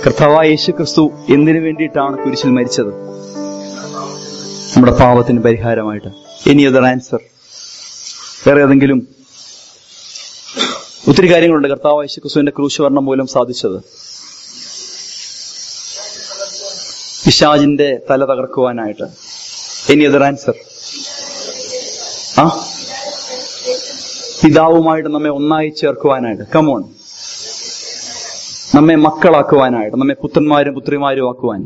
കർത്താവായ യേശു ക്രിസ്തു എന്തിനു വേണ്ടിയിട്ടാണ് കുരിശിൽ മരിച്ചത് നമ്മുടെ പാപത്തിന് പരിഹാരമായിട്ട് എനി അതർ ആൻസർ വേറെ ഏതെങ്കിലും ഒത്തിരി കാര്യങ്ങളുണ്ട് കർത്താവ് യേശു ക്രിസ്തുവിന്റെ ക്രൂശവർണ്ണം മൂലം സാധിച്ചത് പിശാജിന്റെ തല തകർക്കുവാനായിട്ട് എനി അതർ ആൻസർ ആ പിതാവുമായിട്ട് നമ്മെ ഒന്നായി ചേർക്കുവാനായിട്ട് കമോൺ നമ്മെ മക്കളാക്കുവാനായിട്ട് നമ്മെ പുത്രന്മാരും പുത്രിമാരും ആക്കുവാൻ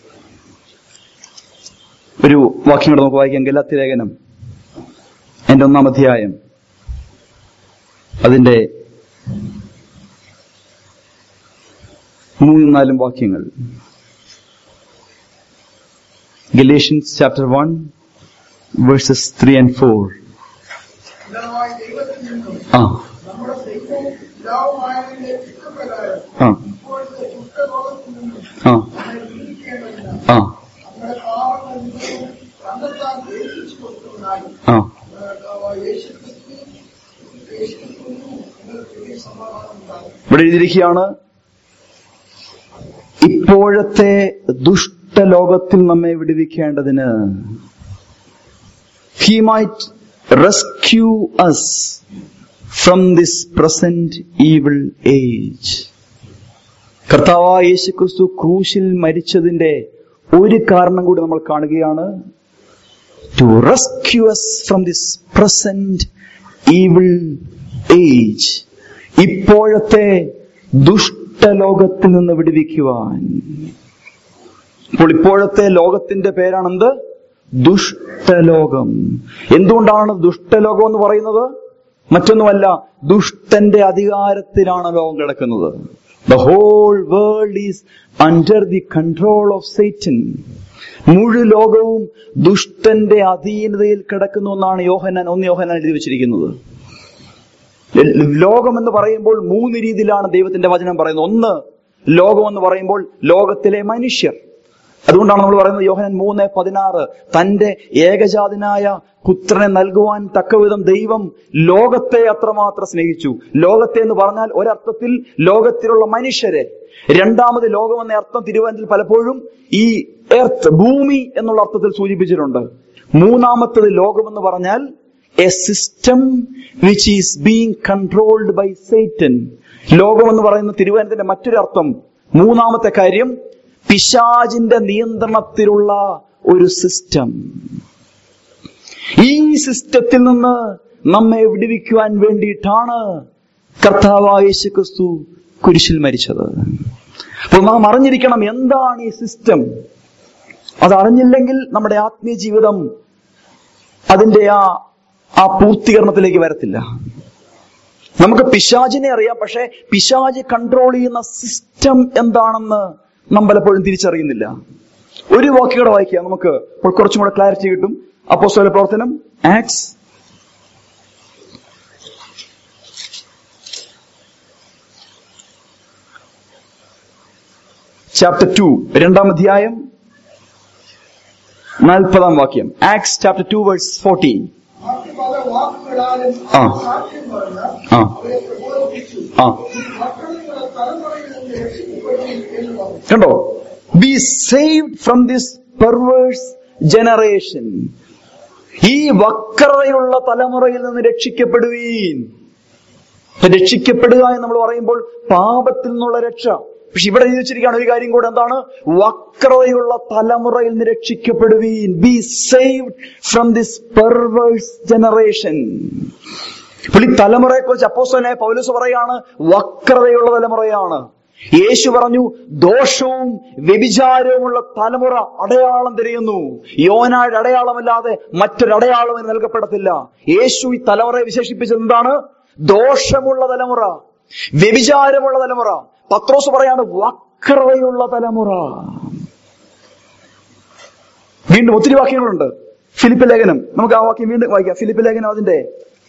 ഒരു വാക്യം കൂടെ നമുക്ക് വായിക്കാം ഗലാത്തി ലേഖനം എന്റെ ഒന്നാം അധ്യായം അതിന്റെ മൂന്നും നാലും വാക്യങ്ങൾ Galatians chapter one verses three and four പിതാവായ ദൈവത്തിൽ നിന്നും ആ നമ്മുടെ ദൈവവും പിതാവുമായതിന്റെ ഇഷ്ടപ്രകാരം ആ ഇപ്പോഴത്തെ ദുഷ്ടലോകത്തിൽ നിന്നും ആ നമ്മെ ജീവിക്കേണ്ടതിന് ആ നമ്മുടെ പാവങ്ങൾ നിമിത്തവും തന്നെത്താൻ ഏൽപ്പിച്ചു കൊടുത്തതിനായി ആ കർത്താവായ യേശു ക്രിസ്തു യേശു ക്രിസ്തുവിനും നിങ്ങൾക്ക് വലിയ സമാധാനം ഉണ്ടാകും ഇവിടെ എഴുതിയിരിക്കുകയാണ് ഇപ്പോഴത്തെ ദുഷ്ടലോകത്തിൽ നമ്മെ വിടുവിക്കേണ്ടതിന് he might rescue us from this present evil age കർത്താവായ യേശു ക്രിസ്തു ക്രൂശിൽ മരിച്ചതിന്റെ ഒരു കാരണം കൂടി നമ്മൾ കാണുകയാണ് to rescue us from this present evil age ഇപ്പോഴത്തെ ദുഷ്ടലോകത്തിൽ നിന്ന് വിടുവിക്കുവാൻ അപ്പോൾ ഇപ്പോഴത്തെ ലോകത്തിന്റെ പേരാണെന്ത് ദുഷ്ടലോകം എന്തുകൊണ്ടാണ് ദുഷ്ടലോകം എന്ന് പറയുന്നത് മറ്റൊന്നുമല്ല ദുഷ്ടന്റെ അധികാരത്തിലാണ് ലോകം കിടക്കുന്നത് the whole world is under the control of Satan മുഴു ലോകവും ദുഷ്ടന്റെ അധീനതയിൽ കിടക്കുന്നു എന്നാണ് യോഹനാൻ ഒന്ന് യോഹനാൻ എഴുതി വെച്ചിരിക്കുന്നത് ലോകം എന്ന് പറയുമ്പോൾ മൂന്ന് രീതിയിലാണ് ദൈവത്തിന്റെ വചനം പറയുന്നത് ഒന്ന് ലോകം എന്ന് പറയുമ്പോൾ ലോകത്തിലെ മനുഷ്യർ അതുകൊണ്ടാണ് നമ്മൾ പറയുന്നത് യോഹനൻ മൂന്ന് പതിനാറ് തന്റെ ഏകജാതനായ പുത്രനെ നൽകുവാൻ തക്കവിധം ദൈവം ലോകത്തെ അത്രമാത്രം സ്നേഹിച്ചു ലോകത്തെ എന്ന് പറഞ്ഞാൽ ഒരർത്ഥത്തിൽ ലോകത്തിലുള്ള മനുഷ്യരെ രണ്ടാമത് ലോകം എന്ന അർത്ഥം തിരുവനന്തപുരത്തിൽ പലപ്പോഴും ഈ എർത്ത് ഭൂമി എന്നുള്ള അർത്ഥത്തിൽ സൂചിപ്പിച്ചിട്ടുണ്ട് മൂന്നാമത്തത് ലോകം എന്ന് പറഞ്ഞാൽ a system which is being controlled by Satan ലോകം എന്ന് പറയുന്ന തിരുവനന്തപുരത്തിന്റെ മറ്റൊരു അർത്ഥം മൂന്നാമത്തെ കാര്യം പിശാജിന്റെ നിയന്ത്രണത്തിലുള്ള ഒരു സിസ്റ്റം ഈ സിസ്റ്റത്തിൽ നിന്ന് നമ്മെ വിടുവിക്കുവാൻ വേണ്ടിയിട്ടാണ് കർത്താവായ യേശു ക്രിസ്തു കുരിശിൽ മരിച്ചത് അപ്പോൾ നാം അറിഞ്ഞിരിക്കണം എന്താണ് ഈ സിസ്റ്റം അത് അറിഞ്ഞില്ലെങ്കിൽ നമ്മുടെ ആത്മീയ ജീവിതം അതിന്റെ ആ ആ പൂർത്തീകരണത്തിലേക്ക് വരത്തില്ല നമുക്ക് പിശാചിനെ അറിയാം പക്ഷെ പിശാജ് കൺട്രോൾ ചെയ്യുന്ന സിസ്റ്റം എന്താണെന്ന് നാം പലപ്പോഴും തിരിച്ചറിയുന്നില്ല ഒരു വാക്കുകൂടെ വായിക്കുക നമുക്ക് അപ്പോൾ കുറച്ചും കൂടെ ക്ലാരിറ്റി കിട്ടും അപ്പോസ്തല പ്രവർത്തനം ആക്സ് ചാപ്റ്റർ ടു രണ്ടാം അധ്യായം നാൽപ്പതാം വാക്യം Acts chapter two verse fourteen ബാക്കി പല വാക്കുകളാലും ആ. സാക്ഷ്യം പറഞ്ഞ ആ അവരെ പ്രബോധിപ്പിച്ചു ആ മക്കൾ നിങ്ങളുടെ തലമുറയിൽ നിന്ന് രക്ഷിക്കപ്പെടും എന്ന് പറഞ്ഞു കണ്ടോ be saved from this perverse generation ഈ വക്രതയുള്ള തലമുറയിൽ നിന്ന് രക്ഷിക്കപ്പെടുവീൻ ഇപ്പൊ രക്ഷിക്കപ്പെടുക എന്ന് നമ്മൾ പറയുമ്പോൾ പാപത്തിൽ നിന്നുള്ള രക്ഷ പക്ഷെ ഇവിടെ എഴുതി വെച്ചിരിക്കുകയാണ് ഒരു കാര്യം കൂടെ എന്താണ് വക്രതയുള്ള തലമുറയിൽ നിന്ന് രക്ഷിക്കപ്പെടുവീൻ be saved from this perverse generation ഇപ്പോൾ ഈ തലമുറയെ കുറിച്ച് അപ്പോസ്തലനായ പൗലോസ് പറയാണ് വക്രതയുള്ള തലമുറയാണ് യേശു പറഞ്ഞു ദോഷവും വ്യഭിചാരവുമുള്ള തലമുറ അടയാളം തിരയുന്നു യോനായുടെ അടയാളമല്ലാതെ മറ്റൊരടയാളം അതിന് നൽകപ്പെടത്തില്ല യേശു ഈ തലമുറയെ വിശേഷിപ്പിച്ചത് എന്താണ് ദോഷമുള്ള തലമുറ വ്യഭിചാരമുള്ള തലമുറ പത്രോസ് പറയാണ് വക്രതയുള്ള തലമുറ വീണ്ടും ഒത്തിരി വാക്യങ്ങളുണ്ട് ഫിലിപ്പ് ലേഖനം നമുക്ക് ആ വാക്യം വീണ്ടും വായിക്കാം ഫിലിപ്പ് ലേഖനം അതിന്റെ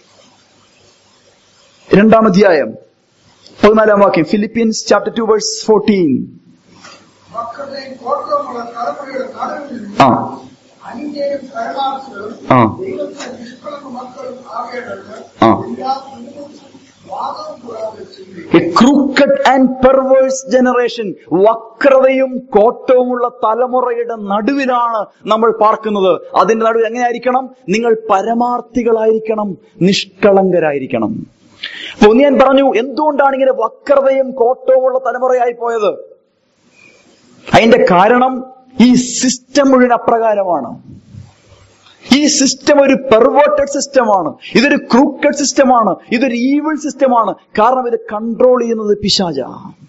രണ്ടാം അധ്യായം പതിനാലാം വാക്യം Philippines chapter two verse fourteen മക്കളുടെയും കോട്ടവുമുള്ള തലമുറയുടെ നടുവിൽ നിന്ന് ആ അന്യയും കരുണാർത്ഥികളും ആ ദൈവത്തിന്റെ നിഷ്കളങ്ക മക്കളും ആകേണ്ടത് ആ. എല്ലാ കുഞ്ഞുങ്ങൾക്കും വാദവും കൂടാതെ ചെയ്യും ക്രൂക്കഡ് ആൻഡ് പെർവേഴ്സ് ജനറേഷൻ വക്രതയും കോട്ടവുമുള്ള തലമുറയുടെ നടുവിലാണ് നമ്മൾ പാർക്കുന്നത് അതിന്റെ നടുവിൽ എങ്ങനെയായിരിക്കണം നിങ്ങൾ പരമാർത്ഥികളായിരിക്കണം നിഷ്കളങ്കരായിരിക്കണം അപ്പൊ ഒന്ന് ഞാൻ പറഞ്ഞു എന്തുകൊണ്ടാണ് ഇങ്ങനെ വക്രതയും കോട്ടവുമുള്ള തലമുറയായി പോയത് അതിന്റെ കാരണം ഈ സിസ്റ്റം മുഴുവൻ അപ്രകാരമാണ് ഈ സിസ്റ്റം ഒരു പെർവേർട്ടഡ് സിസ്റ്റമാണ് ഇതൊരു ക്രൂക്കഡ് സിസ്റ്റമാണ് ഇതൊരു ഈവിൾ സിസ്റ്റമാണ് കാരണം ഇത് കൺട്രോൾ ചെയ്യുന്നത് പിശാച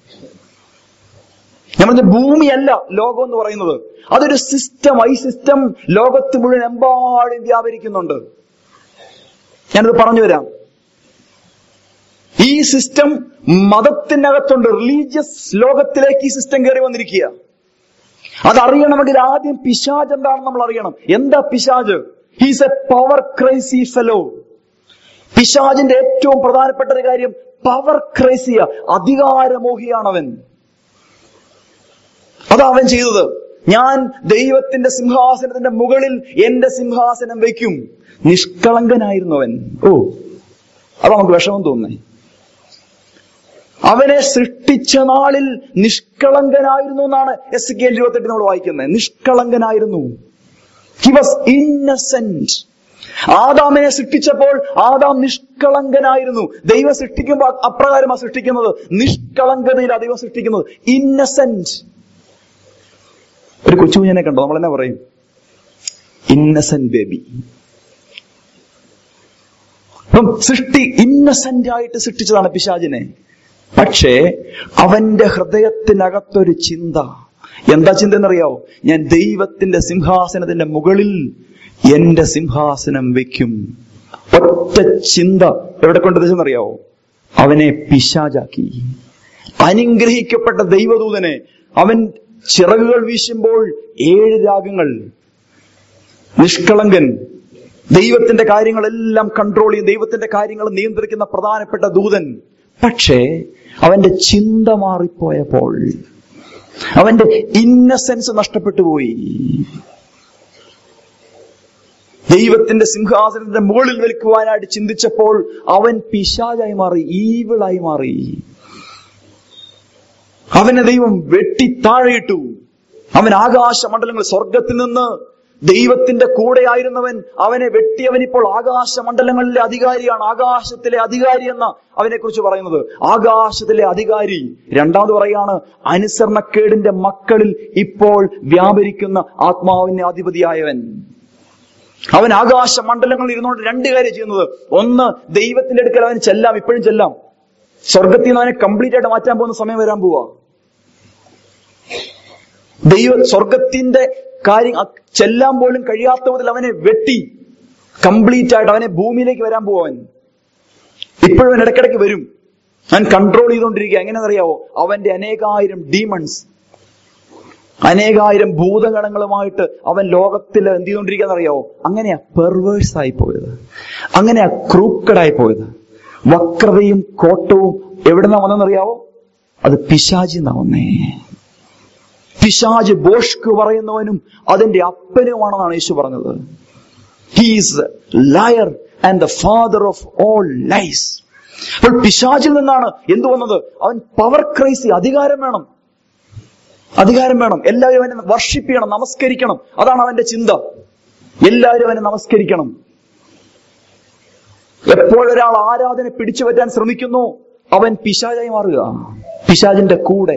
നമ്മുടെ ഭൂമിയല്ല ലോകം എന്ന് പറയുന്നത് അതൊരു സിസ്റ്റം ഈ സിസ്റ്റം ലോകത്ത് മുഴുവൻ എമ്പാടും വ്യാപരിക്കുന്നുണ്ട് ഞാനത് പറഞ്ഞു വരാം ഈ സിസ്റ്റം മതത്തിനകത്തുണ്ട് റിലീജിയസ് ലോകത്തിലേക്ക് ഈ സിസ്റ്റം കയറി വന്നിരിക്കുക അതറിയണമെങ്കിൽ ആദ്യം പിശാജ് എന്താണെന്ന് നമ്മൾ അറിയണം എന്താ പിശാജ് he's a power crazy fellow പിശാജിന്റെ ഏറ്റവും പ്രധാനപ്പെട്ട ഒരു കാര്യം പവർ ക്രൈസിയ അധികാരമോഹിയാണവൻ അതാ അവൻ ചെയ്തത് ഞാൻ ദൈവത്തിന്റെ സിംഹാസനത്തിന്റെ മുകളിൽ എന്റെ സിംഹാസനം വയ്ക്കും നിഷ്കളങ്കനായിരുന്നു അവൻ ഓ അത് നമുക്ക് വിഷമം തോന്നുന്നേ അവനെ സൃഷ്ടിച്ച നാളിൽ നിഷ്കളങ്കനായിരുന്നു എന്നാണ് എസ് കെ ഇരുപത്തെട്ട് നമ്മൾ വായിക്കുന്നത് നിഷ്കളങ്കനായിരുന്നു ഹി വാസ് ഇന്നസെന്റ് ആദാമിനെ സൃഷ്ടിച്ചപ്പോൾ ആദാം നിഷ്കളങ്കനായിരുന്നു ദൈവം സൃഷ്ടിക്കുമ്പോൾ അപ്രകാരമാണ് സൃഷ്ടിക്കുന്നത് നിഷ്കളങ്കതയിലാണ് ദൈവം സൃഷ്ടിക്കുന്നത് ഇന്നസെന്റ് ഒരു കൊച്ചുകുഞ്ഞിനെ കണ്ടോ നമ്മൾ എന്നാ പറയും ഇന്നസെന്റ് ബേബി അപ്പം സൃഷ്ടി ഇന്നസെന്റ് ആയിട്ട് സൃഷ്ടിച്ചതാണ് പിശാചിനെ പക്ഷേ അവന്റെ ഹൃദയത്തിനകത്തൊരു ചിന്ത എന്താ ചിന്ത എന്നറിയാവോ ഞാൻ ദൈവത്തിന്റെ സിംഹാസനത്തിന്റെ മുകളിൽ എന്റെ സിംഹാസനം വെക്കും ഒറ്റ ചിന്ത എവിടെ കൊണ്ടെന്നറിയാവോ അവനെ പിശാചാക്കി അനുഗ്രഹിക്കപ്പെട്ട ദൈവദൂതനെ അവൻ ചിറകുകൾ വീശുമ്പോൾ ഏഴ് രാഗങ്ങൾ നിഷ്കളങ്കൻ ദൈവത്തിന്റെ കാര്യങ്ങളെല്ലാം കൺട്രോൾ ചെയ്യും ദൈവത്തിന്റെ കാര്യങ്ങൾ നിയന്ത്രിക്കുന്ന പ്രധാനപ്പെട്ട ദൂതൻ പക്ഷേ അവന്റെ ചിന്ത മാറിപ്പോയപ്പോൾ അവന്റെ ഇന്നസെൻസ് നഷ്ടപ്പെട്ടു പോയി ദൈവത്തിന്റെ സിംഹാസനത്തിന്റെ മുകളിൽ വെൽക്കുവാനായിട്ട് ചിന്തിച്ചപ്പോൾ അവൻ പിശാചായി മാറി ഈവിളായി മാറി അവനെ ദൈവം വെട്ടി താഴെയിട്ടു അവൻ ആകാശമണ്ഡലങ്ങൾ സ്വർഗത്തിൽ നിന്ന് ദൈവത്തിന്റെ കൂടെയായിരുന്നവൻ അവനെ വെട്ടിയവൻ ഇപ്പോൾ ആകാശമണ്ഡലങ്ങളിലെ അധികാരിയാണ് ആകാശത്തിലെ അധികാരി എന്ന അവനെ കുറിച്ച് പറയുന്നത് ആകാശത്തിലെ അധികാരി രണ്ടാമത് പറയാണ് അനുസരണക്കേടിന്റെ മക്കളിൽ ഇപ്പോൾ വ്യാപരിക്കുന്ന ആത്മാവിന്റെ അധിപതിയായവൻ അവൻ ആകാശ മണ്ഡലങ്ങളിൽ ഇരുന്നുകൊണ്ട് രണ്ട് കാര്യം ചെയ്യുന്നത് ഒന്ന് ദൈവത്തിന്റെ അടുക്കൽ അവന് ചെല്ലാം ഇപ്പോഴും ചെല്ലാം സ്വർഗത്തിൽ നിന്ന് അവനെ കംപ്ലീറ്റ് ആയിട്ട് മാറ്റാൻ പോകുന്ന സമയം വരാൻ പോവാ ദൈവ സ്വർഗത്തിന്റെ കാര്യം അ- ചെല്ലാൻ പോലും കഴിയാത്ത വിധത്തിൽ അവനെ വെട്ടി കംപ്ലീറ്റ് ആയിട്ട് അവനെ ഭൂമിയിലേക്ക് വരാൻ പോവാൻ ഇപ്പോഴും അവൻ ഇടയ്ക്കിടയ്ക്ക് വരും അവൻ കൺട്രോൾ ചെയ്തുകൊണ്ടിരിക്കുക എങ്ങനെയാണെന്നറിയാവോ അവന്റെ അനേകായിരം ഡീമൺസ് അനേകായിരം ഭൂതഗണങ്ങളുമായിട്ട് അവൻ ലോകത്തിൽ എന്ത് ചെയ്തുകൊണ്ടിരിക്കാന്നറിയാവോ അങ്ങനെയാ പെർവേഴ്സ് ആയി പോയത് അങ്ങനെയാ ക്രൂക്കഡായി പോയത് വക്രതയും കോട്ടവും എവിടുന്നാ വന്നെന്നറിയാവോ അത് പിശാചിന്നാ വന്നേ പിശാജ് ബോഷ്ക്ക് പറയുന്നവനും അതിന്റെ അപ്പനുമാണെന്നാണ് യേശു പറഞ്ഞത് he's liar and the father of all lies അപ്പോൾ പിശാചിൽ നിന്നാണ് എന്തു വന്നത് അവൻ പവർ ക്രൈസി അധികാരം വേണം അധികാരം വേണം എല്ലാവരും അവനെ വർഷിപ്പ് ചെയ്യണം നമസ്കരിക്കണം അതാണ് അവന്റെ ചിന്ത എല്ലാവരും അവനെ നമസ്കരിക്കണം എപ്പോഴൊരാൾ ആരാധന പിടിച്ചു പറ്റാൻ ശ്രമിക്കുന്നു അവൻ പിശാചായി മാറുക പിശാചിന്റെ കൂടെ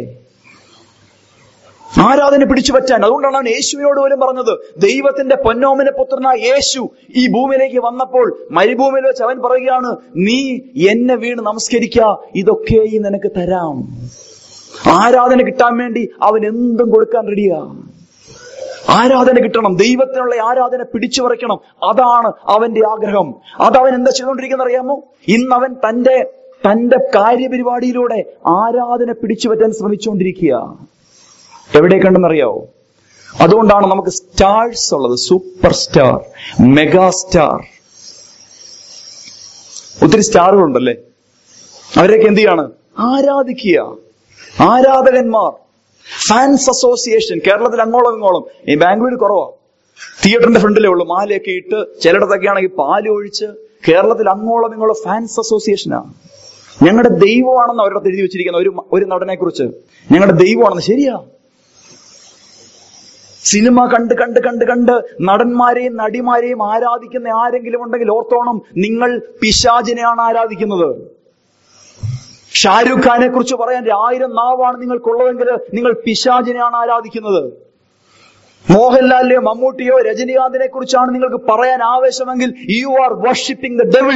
ആരാധന പിടിച്ചു പറ്റാൻ അതുകൊണ്ടാണ് അവൻ യേശുവിനോട് പോലും പറഞ്ഞത് ദൈവത്തിന്റെ പൊന്നോമന പുത്രനായ യേശു ഈ ഭൂമിയിലേക്ക് വന്നപ്പോൾ മരുഭൂമിയിൽ വെച്ച് അവൻ പറയുകയാണ് നീ എന്നെ വീണ് നമസ്കരിക്ക ഇതൊക്കെയും നിനക്ക് തരാം ആരാധന കിട്ടാൻ വേണ്ടി അവൻ എന്തും കൊടുക്കാൻ റെഡിയാ ആരാധന കിട്ടണം ദൈവത്തിനുള്ള ആരാധന പിടിച്ചു പറിക്കണം അതാണ് അവന്റെ ആഗ്രഹം അത് അവൻ എന്താ ചെയ്തുകൊണ്ടിരിക്കുന്ന അറിയാമോ ഇന്ന് അവൻ തന്റെ തന്റെ കാര്യപരിപാടിയിലൂടെ ആരാധന പിടിച്ചു പറ്റാൻ ശ്രമിച്ചുകൊണ്ടിരിക്കുക എവിടേക്കുണ്ടെന്നറിയാവോ അതുകൊണ്ടാണ് നമുക്ക് സ്റ്റാർസ് ഉള്ളത് സൂപ്പർ സ്റ്റാർ മെഗാ സ്റ്റാർ ഒത്തിരി സ്റ്റാറുകളുണ്ടല്ലേ അവരൊക്കെ എന്ത് ചെയ്യാണ് ആരാധിക്കുക ആരാധകന്മാർ ഫാൻസ് അസോസിയേഷൻ കേരളത്തിൽ അങ്ങോളം ഇങ്ങോളം ഈ ബാംഗ്ലൂർ കുറവാ തിയേറ്ററിന്റെ ഫ്രണ്ടിലേ ഉള്ളൂ മാലയൊക്കെ ഇട്ട് ചിലയിടത്തൊക്കെ ആണെങ്കിൽ പാല് ഒഴിച്ച് കേരളത്തിൽ അങ്ങോളം ഇങ്ങോളം ഫാൻസ് അസോസിയേഷനാ ഞങ്ങളുടെ ദൈവമാണെന്ന് അവരുടെ എഴുതി വെച്ചിരിക്കുന്ന ഒരു ഒരു നടനെ കുറിച്ച് ഞങ്ങളുടെ ദൈവമാണെന്ന് ശരിയാ സിനിമ കണ്ട് കണ്ട് കണ്ട് കണ്ട് നടന്മാരെയും നടിമാരെയും ആരാധിക്കുന്ന ആരെങ്കിലും ഉണ്ടെങ്കിൽ ഓർത്തോണം നിങ്ങൾ പിശാചിനെയാണ് ആരാധിക്കുന്നത് ഷാരൂഖ് ഖാനെ കുറിച്ച് പറയാൻ ആയിരം നാവാണ് നിങ്ങൾക്കുള്ളതെങ്കിൽ നിങ്ങൾ പിശാചിനെയാണ് ആരാധിക്കുന്നത് മോഹൻലാലിനെയോ മമ്മൂട്ടിയോ രജനീകാന്തിനെ കുറിച്ചാണ് നിങ്ങൾക്ക് പറയാൻ ആവേശമെങ്കിൽ you are worshipping the devil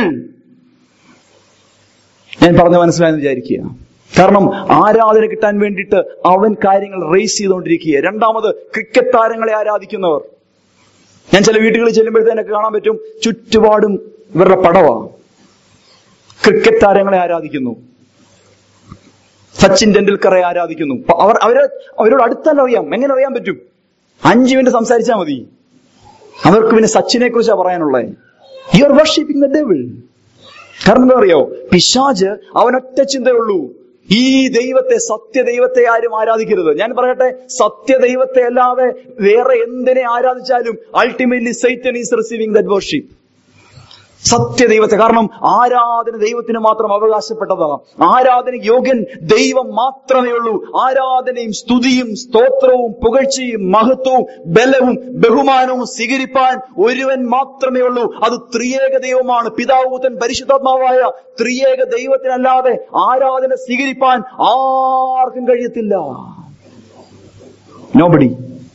ഞാൻ പറഞ്ഞ മനസ്സിലായെന്ന് വിചാരിക്കുക കാരണം ആരാധന കിട്ടാൻ വേണ്ടിയിട്ട് അവൻ കാര്യങ്ങൾ റേസ് ചെയ്തുകൊണ്ടിരിക്കുക രണ്ടാമത് ക്രിക്കറ്റ് താരങ്ങളെ ആരാധിക്കുന്നവർ ഞാൻ ചില വീടുകളിൽ ചെല്ലുമ്പോഴത്തേനൊക്കെ കാണാൻ പറ്റും ചുറ്റുപാടും ഇവരുടെ പടവാ ക്രിക്കറ്റ് താരങ്ങളെ ആരാധിക്കുന്നു സച്ചിൻ ടെണ്ടുൽക്കറെ ആരാധിക്കുന്നു പ- അവർ അവരെ അവരോട് അടുത്തല്ല അറിയാം എങ്ങനെ അറിയാൻ പറ്റും അഞ്ചു മിനിറ്റ് സംസാരിച്ചാൽ മതി അവർക്ക് പിന്നെ സച്ചിനെ കുറിച്ചാണ് പറയാനുള്ളത് you are worshipping the devil കാരണം എന്താ അറിയോ പിശാജ് അവനൊറ്റ ചിന്തയുള്ളൂ ഈ ദൈവത്തെ സത്യദൈവത്തെ ആരും ആരാധിക്കരുത് ഞാൻ പറയട്ടെ സത്യദൈവത്തെ അല്ലാതെ വേറെ എന്തിനെ ആരാധിച്ചാലും ultimately Satan is receiving that worship സത്യദൈവത്തെ കാരണം ആരാധന ദൈവത്തിന് മാത്രം അവകാശപ്പെട്ടതാണ് ആരാധന യോഗ്യൻ ദൈവം മാത്രമേ ഉള്ളൂ ആരാധനയും സ്തുതിയും സ്തോത്രവും പുകഴ്ചയും മഹത്വവും ബലവും ബഹുമാനവും സ്വീകരിപ്പാൻ ഒരുവൻ മാത്രമേ ഉള്ളൂ അത് ത്രിയേക ദൈവമാണ് പിതാവ് പുത്രൻ പരിശുദ്ധാത്മാവായ ത്രിയേക ദൈവത്തിനല്ലാതെ ആരാധന സ്വീകരിപ്പാൻ ആർക്കും കഴിയത്തില്ല നോബഡി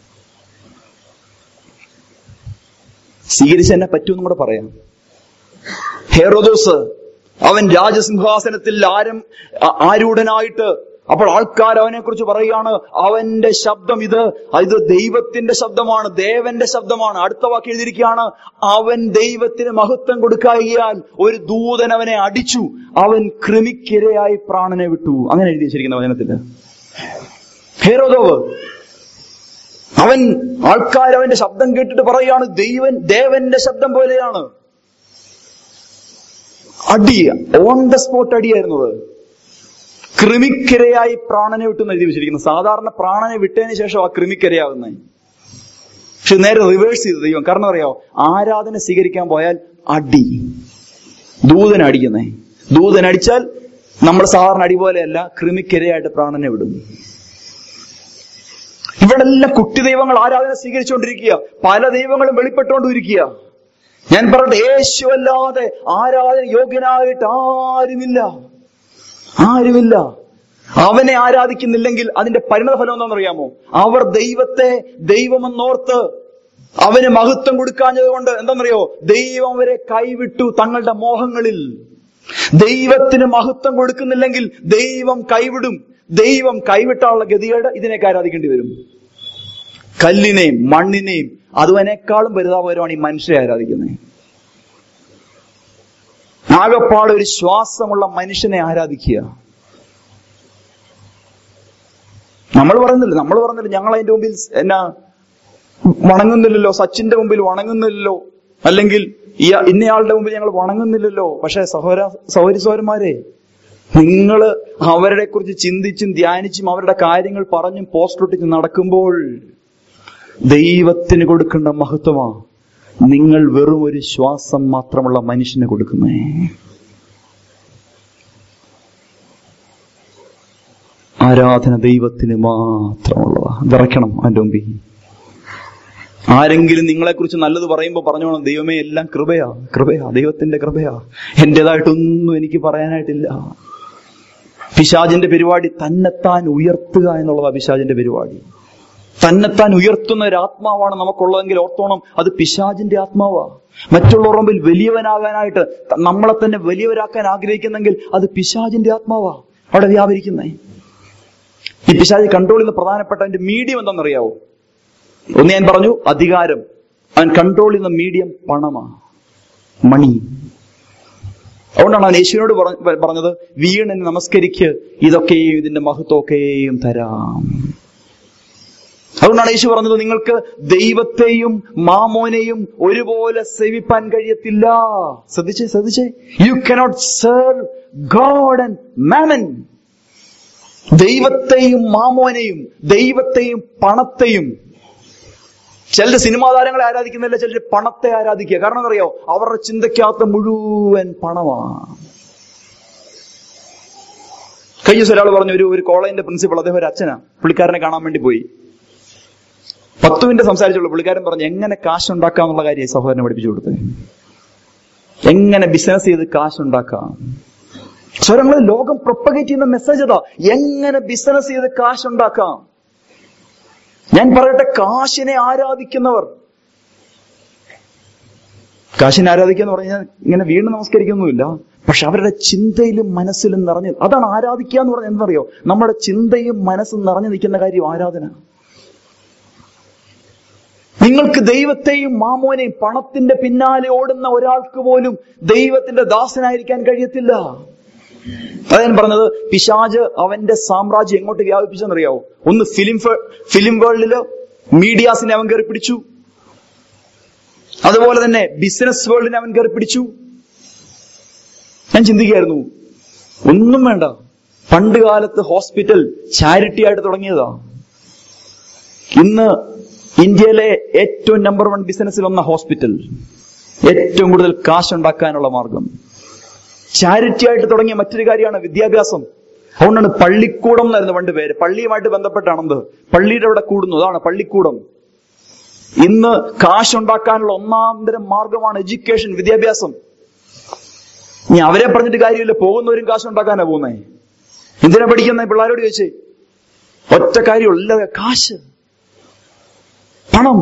സ്വീകരിച്ച് തന്നെ പറ്റുമെന്നും കൂടെ പറയാം ഹെറോദോസ് അവൻ രാജസിംഹാസനത്തിൽ ആരം ആ- ആരൂഢനായിട്ട് അപ്പോൾ ആൾക്കാർ അവനെ കുറിച്ച് പറയുകയാണ് അവന്റെ ശബ്ദം ഇത് ഇത് ദൈവത്തിന്റെ ശബ്ദമാണ് ദേവന്റെ ശബ്ദമാണ് അടുത്ത വാക്ക് എഴുതിയിരിക്കുകയാണ് അവൻ ദൈവത്തിന് മഹത്വം കൊടുക്കായിയാൽ ഒരു ദൂതൻ അവനെ അടിച്ചു അവൻ കൃമിക്കിരയായി പ്രാണനെ വിട്ടു അങ്ങനെ എഴുതി വെച്ചിരിക്കുന്ന വചനത്തില് ഹേരോദോവ് അവൻ ആൾക്കാർ അവന്റെ ശബ്ദം കേട്ടിട്ട് പറയുകയാണ് ദൈവൻ ദേവന്റെ ശബ്ദം പോലെയാണ് അടി ഓൺ ദ സ്പോട്ട് അടിയായിരുന്നത് കൃമിക്കിരയായി പ്രാണനെ വിട്ടു എന്ന് എഴുതി വെച്ചിരിക്കുന്നു സാധാരണ പ്രാണനെ വിട്ടതിന് ശേഷം ആ കൃമിക്കിരയാകുന്നത് പക്ഷെ നേരെ റിവേഴ്സ് ചെയ്ത് ദൈവം കാരണം അറിയാവോ ആരാധന സ്വീകരിക്കാൻ പോയാൽ അടി ദൂതൻ അടിക്കുന്നേ ദൂതൻ അടിച്ചാൽ നമ്മൾ സാധാരണ അടി പോലെയല്ല കൃമിക്കിരയായിട്ട് പ്രാണനെ വിടും ഇവിടെ എല്ലാം കുട്ടി ദൈവങ്ങൾ ആരാധന സ്വീകരിച്ചുകൊണ്ടിരിക്കുക പല ദൈവങ്ങളും വെളിപ്പെട്ടുകൊണ്ടിരിക്കുക ഞാൻ പറയട്ടെ യേശു അല്ലാതെ ആരാധന യോഗ്യനായിട്ട് ആരുമില്ല ആരുമില്ല അവനെ ആരാധിക്കുന്നില്ലെങ്കിൽ അതിന്റെ പരിണത ഫലം എന്താണെന്നറിയാമോ അവർ ദൈവത്തെ ദൈവമെന്നോർത്ത് അവന് മഹത്വം കൊടുക്കാഞ്ഞത് കൊണ്ട് എന്താണെന്നറിയോ ദൈവം അവരെ കൈവിട്ടു തങ്ങളുടെ മോഹങ്ങളിൽ ദൈവത്തിന് മഹത്വം കൊടുക്കുന്നില്ലെങ്കിൽ ദൈവം കൈവിടും ദൈവം കൈവിട്ടാനുള്ള ഗതികേട് ഇതിനേക്ക് ആരാധിക്കേണ്ടി വരും കല്ലിനെയും മണ്ണിനെയും അതുവനേക്കാളും പരിതാപകരമാണ് ഈ മനുഷ്യരെ ആരാധിക്കുന്നത് ആകപ്പാട് ഒരു ശ്വാസമുള്ള മനുഷ്യനെ ആരാധിക്കുക നമ്മൾ പറയുന്നില്ല നമ്മൾ പറയുന്നില്ല ഞങ്ങൾ അതിന്റെ മുമ്പിൽ എന്നാ വണങ്ങുന്നില്ലല്ലോ സച്ചിന്റെ മുമ്പിൽ വണങ്ങുന്നില്ലല്ലോ അല്ലെങ്കിൽ ഈ ഇന്നയാളുടെ മുമ്പിൽ ഞങ്ങൾ വണങ്ങുന്നില്ലല്ലോ പക്ഷെ സഹോദര സഹോദരി സഹോദരന്മാരെ നിങ്ങൾ അവരുടെ കുറിച്ച് ചിന്തിച്ചും ധ്യാനിച്ചും അവരുടെ കാര്യങ്ങൾ പറഞ്ഞും പോസ്റ്റ് ഒട്ടിച്ച് നടക്കുമ്പോൾ ദൈവത്തിന് കൊടുക്കേണ്ട മഹത്വമാ നിങ്ങൾ വെറും ഒരു ശ്വാസം മാത്രമുള്ള മനുഷ്യന് കൊടുക്കുന്നേ ആരാധന ദൈവത്തിന് മാത്രമുള്ളതാ വിറയ്ക്കണം അതിന്റെ മുമ്പിൽ ആരെങ്കിലും നിങ്ങളെക്കുറിച്ച് നല്ലത് പറയുമ്പോൾ പറഞ്ഞോണം ദൈവമേ എല്ലാം കൃപയാ കൃപയാ ദൈവത്തിന്റെ കൃപയാ എന്റേതായിട്ടൊന്നും എനിക്ക് പറയാനായിട്ടില്ല പിശാജിന്റെ പരിപാടി തന്നെത്താൻ ഉയർത്തുക എന്നുള്ളതാ പിശാജിന്റെ പരിപാടി തന്നെത്താൻ ഉയർത്തുന്ന ഒരു ആത്മാവാണ് നമുക്കുള്ളതെങ്കിൽ ഓർത്തോണം അത് പിശാജിന്റെ ആത്മാവാ മറ്റുള്ളവരുടെ മുമ്പിൽ വലിയവനാകാനായിട്ട് ത- നമ്മളെ തന്നെ വലിയവരാക്കാൻ ആഗ്രഹിക്കുന്നെങ്കിൽ അത് പിശാജിന്റെ ആത്മാവാ അവിടെ വ്യാപരിക്കുന്നേ ഈ പിശാജ് കൺട്രോൾ ചെയ്യുന്ന പ്രധാനപ്പെട്ട അതിന്റെ മീഡിയം എന്താണെന്നറിയാവോ ഒന്ന് ഞാൻ പറഞ്ഞു അധികാരം അവൻ കൺട്രോൾ ചെയ്യുന്ന മീഡിയം പണമാ മണി അതുകൊണ്ടാണ് അവൻ യേശുവിനോട് പറ- പറഞ്ഞത് വീണന് നമസ്കരിക്ക് ഇതൊക്കെയും ഇതിന്റെ മഹത്വമൊക്കെയും തരാം അതുകൊണ്ടാണ് യേശു പറഞ്ഞത് നിങ്ങൾക്ക് ദൈവത്തെയും മാമോനെയും ഒരുപോലെ സേവിപ്പാൻ കഴിയത്തില്ല ശ്രദ്ധിച്ചേ ശ്രദ്ധിച്ചേ you cannot serve God and mammon ദൈവത്തെയും മാമോനെയും ദൈവത്തെയും പണത്തെയും ചിലര് സിനിമാ താരങ്ങളെ ആരാധിക്കുന്നില്ല ചിലര് പണത്തെ ആരാധിക്കുക കാരണം അറിയോ അവരുടെ ചിന്തയ്ക്കകത്ത് മുഴുവൻ പണമാണ് കഴിഞ്ഞ ദിവസം ഒരാൾ പറഞ്ഞു ഒരു ഒരു കോളേജിന്റെ പ്രിൻസിപ്പൾ അദ്ദേഹം ഒരു അച്ഛനാ പുള്ളിക്കാരനെ കാണാൻ വേണ്ടി പോയി പത്ത് മിനിറ്റ് സംസാരിച്ചുള്ളൂ പുള്ളിക്കാരൻ പറഞ്ഞു എങ്ങനെ കാശ് ഉണ്ടാക്കാം എന്നുള്ള കാര്യം ഈ സഹോദരനെ പഠിപ്പിച്ചു കൊടുത്തത് എങ്ങനെ ബിസിനസ് ചെയ്ത് കാശ് ഉണ്ടാക്കാം സ്വരങ്ങൾ ലോകം പ്രൊപ്പഗേറ്റ് ചെയ്യുന്ന മെസ്സേജ് അതാ എങ്ങനെ ബിസിനസ് ചെയ്ത് കാശ് ഉണ്ടാക്കാം ഞാൻ പറയട്ടെ കാശിനെ ആരാധിക്കുന്നവർ കാശിനെ ആരാധിക്കുക എന്ന് പറഞ്ഞാൽ ഇങ്ങനെ വീണ് നമസ്കരിക്കൊന്നുമില്ല പക്ഷെ അവരുടെ ചിന്തയിലും മനസ്സിലും നിറഞ്ഞ് അതാണ് ആരാധിക്കുക എന്ന് പറഞ്ഞാൽ എന്തറിയോ നമ്മുടെ ചിന്തയും മനസ്സും നിറഞ്ഞു നിൽക്കുന്ന കാര്യം ആരാധന നിങ്ങൾക്ക് ദൈവത്തെയും മാമോനെയും പണത്തിന്റെ പിന്നാലെ ഓടുന്ന ഒരാൾക്ക് പോലും ദൈവത്തിന്റെ ദാസനായിരിക്കാൻ കഴിയത്തില്ല അതാ ഞാൻ പറഞ്ഞത് പിശാജ് അവന്റെ സാമ്രാജ്യം എങ്ങോട്ട് വ്യാപിപ്പിച്ചെന്നറിയാവോ ഒന്ന് ഫിലിം ഫെ- ഫിലിം വേൾഡില് മീഡിയാസിനെ അവൻ കയറി പിടിച്ചു അതുപോലെ തന്നെ ബിസിനസ് വേൾഡിനെ അവൻ കയറി പിടിച്ചു ഞാൻ ചിന്തിക്കായിരുന്നു ഒന്നും വേണ്ട പണ്ട് കാലത്ത് ഹോസ്പിറ്റൽ ചാരിറ്റി ആയിട്ട് തുടങ്ങിയതാ ഇന്ന് ഇന്ത്യയിലെ ഏറ്റവും നമ്പർ വൺ ബിസിനസ്സിൽ ഒന്ന ഹോസ്പിറ്റൽ ഏറ്റവും കൂടുതൽ കാശുണ്ടാക്കാനുള്ള മാർഗം ചാരിറ്റി ആയിട്ട് തുടങ്ങിയ മറ്റൊരു കാര്യമാണ് വിദ്യാഭ്യാസം അതുകൊണ്ടാണ് പള്ളിക്കൂടം എന്നായിരുന്നു പണ്ട് പേര് പള്ളിയുമായിട്ട് ബന്ധപ്പെട്ടാണെന്ത് പള്ളിയുടെ അവിടെ കൂടുന്നു അതാണ് പള്ളിക്കൂടം ഇന്ന് കാശുണ്ടാക്കാനുള്ള ഒന്നാം തരം മാർഗമാണ് എഡ്യൂക്കേഷൻ വിദ്യാഭ്യാസം ഇനി അവരെ പറഞ്ഞിട്ട് കാര്യമില്ല പോകുന്നവരും കാശുണ്ടാക്കാനാ പോകുന്നേ എന്തിനാ പഠിക്കുന്ന പിള്ളേരോട് ചോദിച്ചേ ഒറ്റ കാര്യമുള്ള കാശ് പണം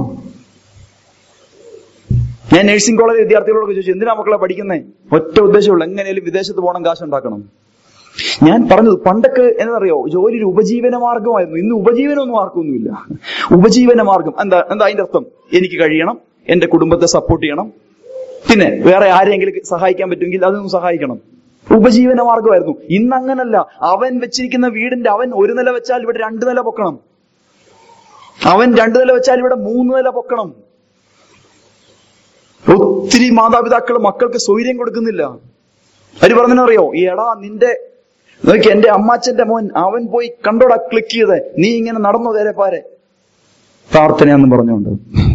ഞാൻ നഴ്സിംഗ് കോളേജ് വിദ്യാർത്ഥികളോടൊക്കെ ചോദിച്ചു എന്തിനാ മക്കളെ പഠിക്കുന്നേ ഒറ്റ ഉദ്ദേശമുള്ളൂ എങ്ങനെയാലും വിദേശത്ത് പോകണം കാശുണ്ടാക്കണം ഞാൻ പറഞ്ഞത് പണ്ടൊക്കെ എന്നറിയോ ജോലി ഒരു ഉപജീവന മാർഗമായിരുന്നു ഇന്ന് ഉപജീവനമൊന്നും ആർക്കൊന്നുമില്ല ഉപജീവന മാർഗം എന്താ എന്താ അതിന്റെ അർത്ഥം എനിക്ക് കഴിയണം എന്റെ കുടുംബത്തെ സപ്പോർട്ട് ചെയ്യണം പിന്നെ വേറെ ആരെങ്കിലും സഹായിക്കാൻ പറ്റുമെങ്കിൽ അതൊന്നും സഹായിക്കണം ഉപജീവന മാർഗമായിരുന്നു ഇന്ന് അങ്ങനല്ല അവൻ വെച്ചിരിക്കുന്ന വീടിന്റെ അവൻ ഒരു നില വെച്ചാൽ ഇവിടെ രണ്ട് നില പൊക്കണം അവൻ രണ്ടു നില വെച്ചാൽ ഇവിടെ മൂന്ന് നില പൊക്കണം ഒത്തിരി മാതാപിതാക്കൾ മക്കൾക്ക് സൗകര്യം കൊടുക്കുന്നില്ല അവര് പറഞ്ഞറിയോ ഈ എടാ നിന്റെ നോക്കി എന്റെ അമ്മാച്ചന്റെ മോൻ അവൻ പോയി കണ്ടോടാ ക്ലിക്ക് ചെയ്ത് നീ ഇങ്ങനെ നടന്നു തേരെ പാരെ പ്രാർത്ഥനയാന്ന് പറഞ്ഞുകൊണ്ട്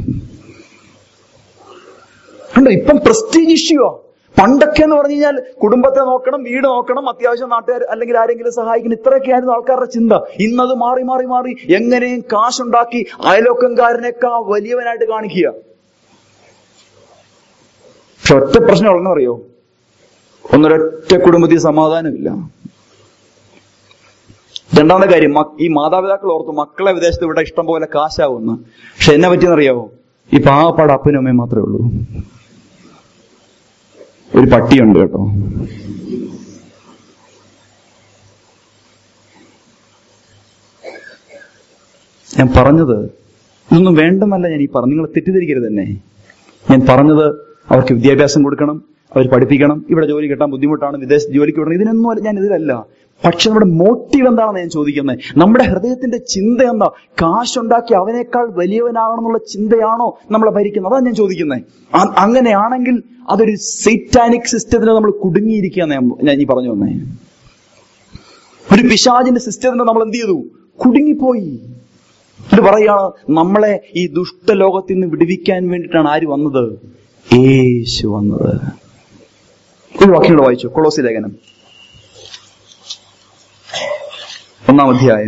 കണ്ടോ ഇപ്പം പ്രസ്റ്റീജ് ഇഷ്യൂവാ പണ്ടൊക്കെ എന്ന് പറഞ്ഞു കഴിഞ്ഞാൽ കുടുംബത്തെ നോക്കണം വീട് നോക്കണം അത്യാവശ്യം നാട്ടുകാർ അല്ലെങ്കിൽ ആരെങ്കിലും സഹായിക്കണം ഇത്രയൊക്കെയായിരുന്നു ആൾക്കാരുടെ ചിന്ത ഇന്നത് മാറി മാറി മാറി എങ്ങനെയും കാശുണ്ടാക്കി അയലോക്കംകാരനേക്കാ വലിയവനായിട്ട് കാണിക്കുക പക്ഷെ ഒറ്റ പ്രശ്നം ഉള്ളതെന്നറിയോ ഒന്നൊരൊറ്റ കുടുംബത്തിൽ സമാധാനമില്ല രണ്ടാമത്തെ കാര്യം മ- ഈ മാതാപിതാക്കൾ ഓർത്തു മക്കളെ വിദേശത്ത് ഇവിടെ ഇഷ്ടം പോലെ കാശാവുന്നു പക്ഷെ എന്നെ പറ്റിയെന്നറിയാവോ ഈ പാവപ്പാട് അപ്പനും അമ്മയും മാത്രമേ ഉള്ളൂ ഒരു പട്ടിയുണ്ട് കേട്ടോ ഞാൻ പറഞ്ഞത് ഇതൊന്നും വേണ്ടെന്നല്ല ഞാൻ ഈ പറഞ്ഞു നിങ്ങൾ തെറ്റിദ്ധരിക്കരുത് തന്നെ ഞാൻ പറഞ്ഞത് അവർക്ക് വിദ്യാഭ്യാസം കൊടുക്കണം അവർ പഠിപ്പിക്കണം ഇവിടെ ജോലി കിട്ടാൻ ബുദ്ധിമുട്ടാണ് വിദേശ ജോലിക്ക് വിടണം ഇതിനൊന്നും അല്ല ഞാൻ ഇതിലല്ല പക്ഷെ നമ്മുടെ മോട്ടീവ് എന്താണെന്ന് ഞാൻ ചോദിക്കുന്നത് നമ്മുടെ ഹൃദയത്തിന്റെ ചിന്ത എന്താ കാശുണ്ടാക്കി അവനേക്കാൾ വലിയവനാകണം എന്നുള്ള ചിന്തയാണോ നമ്മളെ ഭരിക്കുന്നത് അതാണ് ഞാൻ ചോദിക്കുന്നത് അ- അങ്ങനെയാണെങ്കിൽ അതൊരു സൈറ്റാനിക് സിസ്റ്റത്തിന് നമ്മൾ കുടുങ്ങിയിരിക്കുകയെന്ന് ഞാൻ- ഞാൻ ഈ പറഞ്ഞു വന്നേ ഒരു പിശാചിന്റെ സിസ്റ്റത്തിന് നമ്മൾ എന്ത് ചെയ്തു കുടുങ്ങിപ്പോയി ഇത് പറയാണ് നമ്മളെ ഈ ദുഷ്ടലോകത്തിൽ നിന്ന് വിടുവിക്കാൻ വേണ്ടിയിട്ടാണ് ആര് വന്നത് യേശു വന്നത് ഒരു വാക്യം കൂടെ വായിച്ചു കൊളോസി ലേഖനം ഒന്നാം അധ്യായം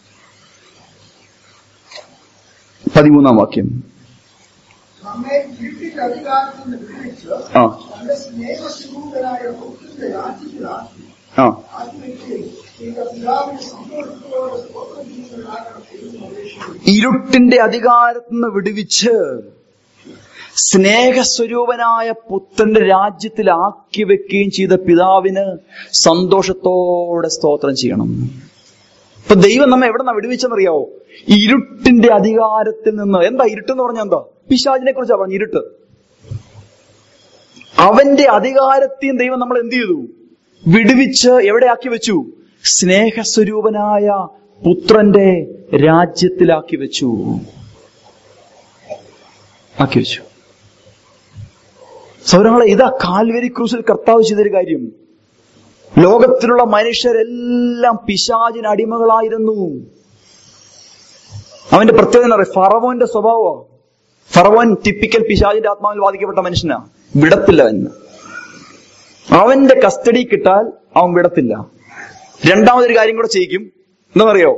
പതിമൂന്നാം വാക്യം നമ്മെ വീട്ടിന്റെ അധികാരത്തിൽ നിന്ന് വിടുവിച്ച് ആ തന്റെ സ്നേഹസ്വരൂപനായ പുത്രന്റെ രാജ്യത്തിലാക്കി ആ ആത്മയ്ക്ക് ചെയ്ത പിതാവിന് സന്തോഷത്തോടെ സ്വന്തം ജീവിതമാകണം എന്ന് അപേക്ഷിക്കുന്നു ഇരുട്ടിന്റെ അധികാരത്തിൽ നിന്ന് വിടുവിച്ച് സ്നേഹസ്വരൂപനായ പുത്രന്റെ രാജ്യത്തിൽ ആക്കി വെക്കുകയും ചെയ്ത പിതാവിന് സന്തോഷത്തോടെ സ്തോത്രം ചെയ്യണം ഇപ്പൊ ദൈവം നമ്മെ എവിടെ നിന്നാ വിടുവിച്ചെന്നറിയാവോ ഇരുട്ടിന്റെ അധികാരത്തിൽ നിന്ന് എന്താ ഇരുട്ടെന്ന് പറഞ്ഞാൽ എന്താ പിശാചിനെ കുറിച്ചാ പറഞ്ഞു ഇരുട്ട് അവന്റെ അധികാരത്തെയും ദൈവം നമ്മൾ എന്ത് ചെയ്തു വിടുവിച്ച് എവിടെ ആക്കി വെച്ചു സ്നേഹസ്വരൂപനായ പുത്രന്റെ രാജ്യത്തിലാക്കി വെച്ചു ആക്കി വെച്ചു സൗരങ്ങളെ ഇതാ കാൽവരി ക്രൂസിൽ കർത്താവ് ചെയ്തൊരു കാര്യം ലോകത്തിലുള്ള മനുഷ്യരെല്ലാം പിശാചിന് അടിമകളായിരുന്നു അവന്റെ പ്രത്യേകത എന്താ പറയുക ഫറവോന്റെ സ്വഭാവമോ ഫറവോൻ ടിപ്പിക്കൽ പിശാചിന്റെ ആത്മാവിൽ ബാധിക്കപ്പെട്ട മനുഷ്യനാ വിടത്തില്ല എന്ന് അവന്റെ കസ്റ്റഡി കിട്ടാൽ അവൻ വിടത്തില്ല രണ്ടാമതൊരു കാര്യം കൂടെ ചെയ്യിക്കും എന്താണെന്നറിയോ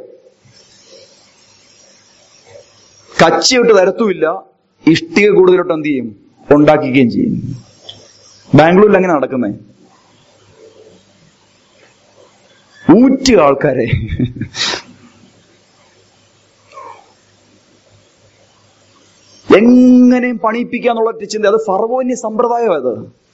കച്ചിയിട്ട് തരത്തുമില്ല ഇഷ്ടിക കൂടുതലോട്ട് എന്ത് ചെയ്യും ഉണ്ടാക്കിക്കുകയും ചെയ്യും ബാംഗ്ലൂരിൽ അങ്ങനെ നടക്കുന്നേ ഊറ്റുക ആൾക്കാരെ എങ്ങനെയും പണിയിപ്പിക്കാന്നുള്ള ഒരു ചിന്ത അത് ഫറവോന്യ സമ്പ്രദായം അത്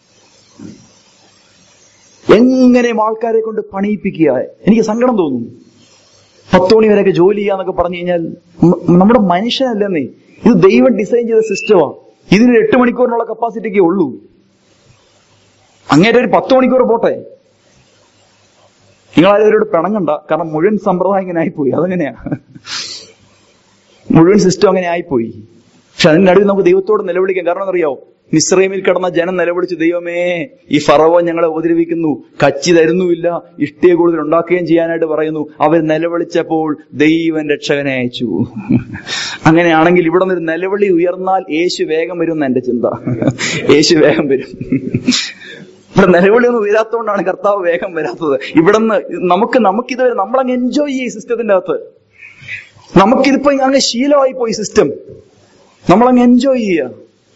എങ്ങനെയും ആൾക്കാരെ കൊണ്ട് പണിയിപ്പിക്കുക എനിക്ക് സങ്കടം തോന്നുന്നു പത്ത് മണി വരെയൊക്കെ ജോലി ചെയ്യാന്നൊക്കെ പറഞ്ഞു കഴിഞ്ഞാൽ മ- നമ്മുടെ മനുഷ്യനല്ലെന്നേ ഇത് ദൈവം ഡിസൈൻ ചെയ്ത സിസ്റ്റമാണ് ഇതിന് എട്ട് മണിക്കൂറിനുള്ള കപ്പാസിറ്റിക്കേ ഉള്ളൂ അങ്ങേരെ ഒരു പത്ത് മണിക്കൂർ പോട്ടെ നിങ്ങൾ ആരും പിണങ്ങണ്ട കാരണം മുഴുവൻ സമ്പ്രദായം ഇങ്ങനെ ആയിപ്പോയി അതെങ്ങനെയാ മുഴുവൻ സിസ്റ്റം അങ്ങനെ ആയിപ്പോയി പക്ഷെ അതിന്റെ നടുവിൽ നമുക്ക് ദൈവത്തോട് നിലവിളിക്കാം കാരണം അറിയാവോ മിശ്രൈമിൽ കിടന്ന ജനം നിലവിളിച്ചു ദൈവമേ ഈ ഫറവോ ഞങ്ങളെ ഉപദ്രവിക്കുന്നു കച്ചി തരുന്നുമില്ല ഇഷ്ടിയ കൂടുതൽ ഉണ്ടാക്കുകയും ചെയ്യാനായിട്ട് പറയുന്നു അവർ നിലവിളിച്ചപ്പോൾ ദൈവൻ രക്ഷകനെ അയച്ചു അങ്ങനെയാണെങ്കിൽ ഇവിടെ നിന്ന് ഒരു നിലവിളി ഉയർന്നാൽ യേശു വേഗം വരും എന്ന് എന്റെ ചിന്ത യേശു വേഗം വരും ഇവിടെ നിലവിളി ഒന്നും ഉയരാത്തോണ്ടാണ് കർത്താവ് വേഗം വരാത്തത് ഇവിടെ നിന്ന് നമുക്ക് നമുക്കിത് നമ്മളങ്ങ് എൻജോയ് ചെയ്യും ഈ സിസ്റ്റത്തിന്റെ അകത്ത് നമുക്കിതിപ്പോ അങ്ങ് ശീലമായി പോയി സിസ്റ്റം നമ്മളങ്ങ് എൻജോയ് ചെയ്യുക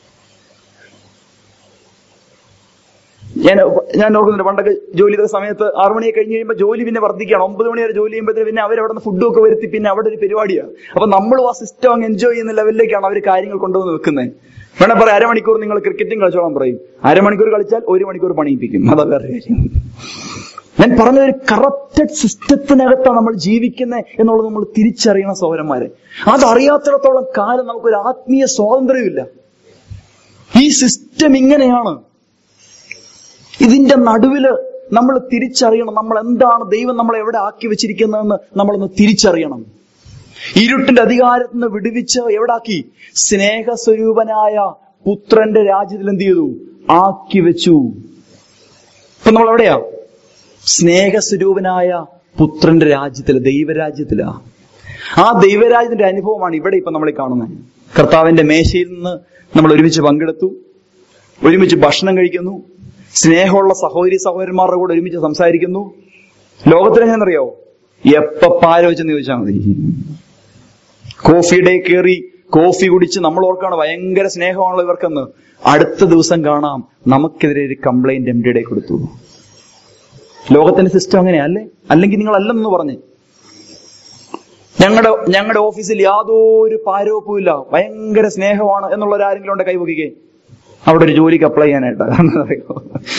ഞാൻ ഞാൻ ഓർക്കുന്നുണ്ട് പണ്ടൊക്കെ ജോലി ചെയ്ത സമയത്ത് ആറു മണിയെ കഴിഞ്ഞ് കഴിയുമ്പോൾ ജോലി പിന്നെ വർദ്ധിക്കുകയാണ് ഒമ്പത് മണി വരെ ജോലി ചെയ്യുമ്പോഴത്തേന് പിന്നെ അവരവിടെ നിന്ന് ഫുഡും ഒക്കെ വരുത്തി പിന്നെ അവിടെ ഒരു പരിപാടിയാണ് അപ്പൊ നമ്മളും ആ സിസ്റ്റം അങ്ങ് എൻജോയ് ചെയ്യുന്ന ലെവലിലേക്കാണ് അവർ കാര്യങ്ങൾ കൊണ്ടുവന്ന് വെക്കുന്നത് വേണേ പറയാം അരമണിക്കൂർ നിങ്ങൾ ക്രിക്കറ്റും കളിച്ചോളാൻ പറയും അരമണിക്കൂർ കളിച്ചാൽ ഒരു മണിക്കൂർ പണിയിപ്പിക്കും അതാ വേറെ കാര്യം ഞാൻ പറഞ്ഞ ഒരു കറപ്റ്റഡ് സിസ്റ്റത്തിനകത്താണ് നമ്മൾ ജീവിക്കുന്നത് എന്നുള്ളത് നമ്മൾ തിരിച്ചറിയണം സൗരന്മാരെ അതറിയാത്തിടത്തോളം കാലം നമുക്കൊരു ആത്മീയ സ്വാതന്ത്ര്യമില്ല ഈ സിസ്റ്റം ഇങ്ങനെയാണ് ഇതിന്റെ നടുവില് നമ്മൾ തിരിച്ചറിയണം നമ്മൾ എന്താണ് ദൈവം നമ്മളെ എവിടെ ആക്കി വെച്ചിരിക്കുന്നതെന്ന് നമ്മളൊന്ന് തിരിച്ചറിയണം ഇരുട്ടിന്റെ അധികാരത്തിൽ നിന്ന് വിടുവിച്ച് എവിടാക്കി സ്നേഹസ്വരൂപനായ പുത്രന്റെ രാജ്യത്തിൽ എന്ത് ചെയ്തു ആക്കി വെച്ചു ഇപ്പൊ നമ്മൾ എവിടെയാ സ്നേഹസ്വരൂപനായ പുത്രന്റെ രാജ്യത്തില് ദൈവരാജ്യത്തിലാ ആ ദൈവരാജ്യത്തിന്റെ അനുഭവമാണ് ഇവിടെ ഇപ്പൊ നമ്മൾ കാണുന്നത് കർത്താവിന്റെ മേശയിൽ നിന്ന് നമ്മൾ ഒരുമിച്ച് പങ്കെടുത്തു ഒരുമിച്ച് ഭക്ഷണം കഴിക്കുന്നു സ്നേഹമുള്ള സഹോദരി സഹോദരന്മാരുടെ കൂടെ ഒരുമിച്ച് സംസാരിക്കുന്നു ലോകത്തിൽ എങ്ങനെയെന്നറിയോ എപ്പ പാര വെച്ചെന്ന് ചോദിച്ചാൽ മതി കോഫി ഡേ കയറി കോഫി കുടിച്ച് നമ്മൾ ഓർക്കാണ് ഭയങ്കര സ്നേഹമാണല്ലോ ഇവർക്കെന്ന് അടുത്ത ദിവസം കാണാം നമുക്കെതിരെ ഒരു കംപ്ലൈന്റ് എം ഡി കൊടുത്തു ലോകത്തിന്റെ സിസ്റ്റം അങ്ങനെയാ അല്ലേ അല്ലെങ്കിൽ നിങ്ങൾ അല്ലെന്ന് പറഞ്ഞ് ഞങ്ങളുടെ ഞങ്ങളുടെ ഓഫീസിൽ യാതൊരു പാരോപ്പുമില്ല ഭയങ്കര സ്നേഹമാണ് എന്നുള്ളവർ ആരെങ്കിലും ഉണ്ട് കൈവക്കിക്കേ അവിടെ ഒരു ജോലിക്ക് അപ്ലൈ ചെയ്യാനായിട്ട് അറിയോ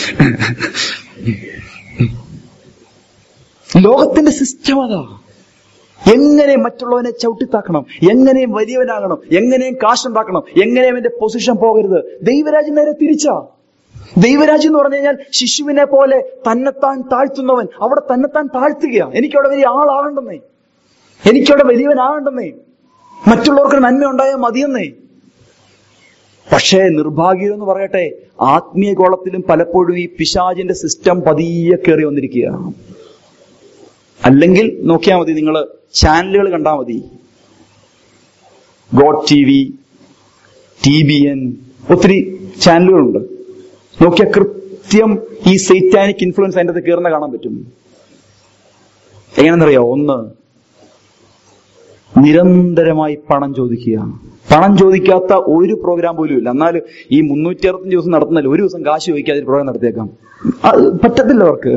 ലോകത്തിന്റെ സിസ്റ്റം അതാ എങ്ങനെ മറ്റുള്ളവനെ ചവിട്ടിത്താക്കണം എങ്ങനെയും വലിയവനാകണം എങ്ങനെയും കാശുണ്ടാക്കണം എങ്ങനെയും എന്റെ പൊസിഷൻ പോകരുത് ദൈവരാജ്യം നേരെ തിരിച്ചാ ദൈവരാജ്യം എന്ന് പറഞ്ഞു കഴിഞ്ഞാൽ ശിശുവിനെ പോലെ തന്നെത്താൻ താഴ്ത്തുന്നവൻ അവിടെ തന്നെത്താൻ താഴ്ത്തുകയാ എനിക്കവിടെ വലിയ ആളാകണ്ടെന്നേ എനിക്കവിടെ വലിയവനാകണ്ടെന്നേ മറ്റുള്ളവർക്ക് നന്മ ഉണ്ടായാൽ മതിയെന്നേ പക്ഷേ നിർഭാഗ്യം എന്ന് പറയട്ടെ ആത്മീയ ഗോളത്തിലും പലപ്പോഴും ഈ പിശാചിന്റെ സിസ്റ്റം പതിയെ കയറി വന്നിരിക്കുക അല്ലെങ്കിൽ നോക്കിയാൽ മതി നിങ്ങൾ ചാനലുകൾ കണ്ടാൽ മതി God T V T B N ഒത്തിരി ചാനലുകളുണ്ട് നോക്കിയാൽ കൃത്യം ഈ സൈറ്റാനിക് ഇൻഫ്ലുവൻസ് അതിൻ്റെ അകത്ത് കയറുന്ന കാണാൻ പറ്റും എങ്ങനെയെന്നറിയോ ഒന്ന് നിരന്തരമായി പണം ചോദിക്കുക പണം ചോദിക്കാത്ത ഒരു പ്രോഗ്രാം പോലും ഇല്ല എന്നാൽ ഈ മുന്നൂറ്റി അറുപത്തഞ്ച് ദിവസം നടത്തുന്നതിൽ ഒരു ദിവസം കാശ് ചോദിക്കാതെ ഒരു പ്രോഗ്രാം നടത്തിയേക്കാം അത് പറ്റത്തില്ല അവർക്ക്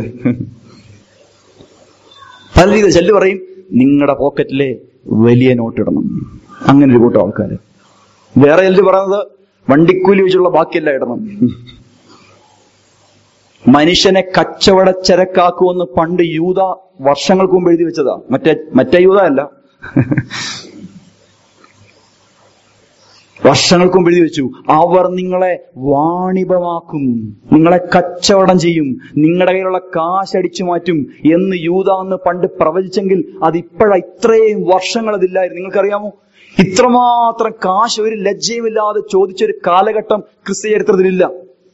പല രീതി ചെല്ലു പറയും നിങ്ങളുടെ പോക്കറ്റിലെ വലിയ നോട്ട് ഇടണം അങ്ങനെ ഒരു കൂട്ടം ആൾക്കാർ വേറെ ചെല്ലു പറയുന്നത് വണ്ടിക്കൂലി വെച്ചുള്ള ബാക്കിയെല്ലാം ഇടണം മനുഷ്യനെ കച്ചവടച്ചരക്കാക്കുമെന്ന് പണ്ട് യൂത വർഷങ്ങൾക്ക് മുമ്പ് എഴുതി വെച്ചതാ മറ്റേ മറ്റേ യൂത അല്ല വർഷങ്ങൾക്ക് മുമ്പ് എഴുതി വെച്ചു അവർ നിങ്ങളെ വാണിഭമാക്കും നിങ്ങളെ കച്ചവടം ചെയ്യും നിങ്ങളുടെ കയ്യിലുള്ള കാശ് അടിച്ചു മാറ്റും എന്ന് യൂത എന്ന് പണ്ട് പ്രവചിച്ചെങ്കിൽ അത് ഇപ്പോഴാ ഇത്രയും വർഷങ്ങൾ അതില്ലായിരുന്നു നിങ്ങൾക്കറിയാമോ ഇത്രമാത്രം കാശ് ഒരു ലജ്ജയുമില്ലാതെ ചോദിച്ചൊരു കാലഘട്ടം ക്രിസ്ത്യ ചരിത്രത്തിലില്ല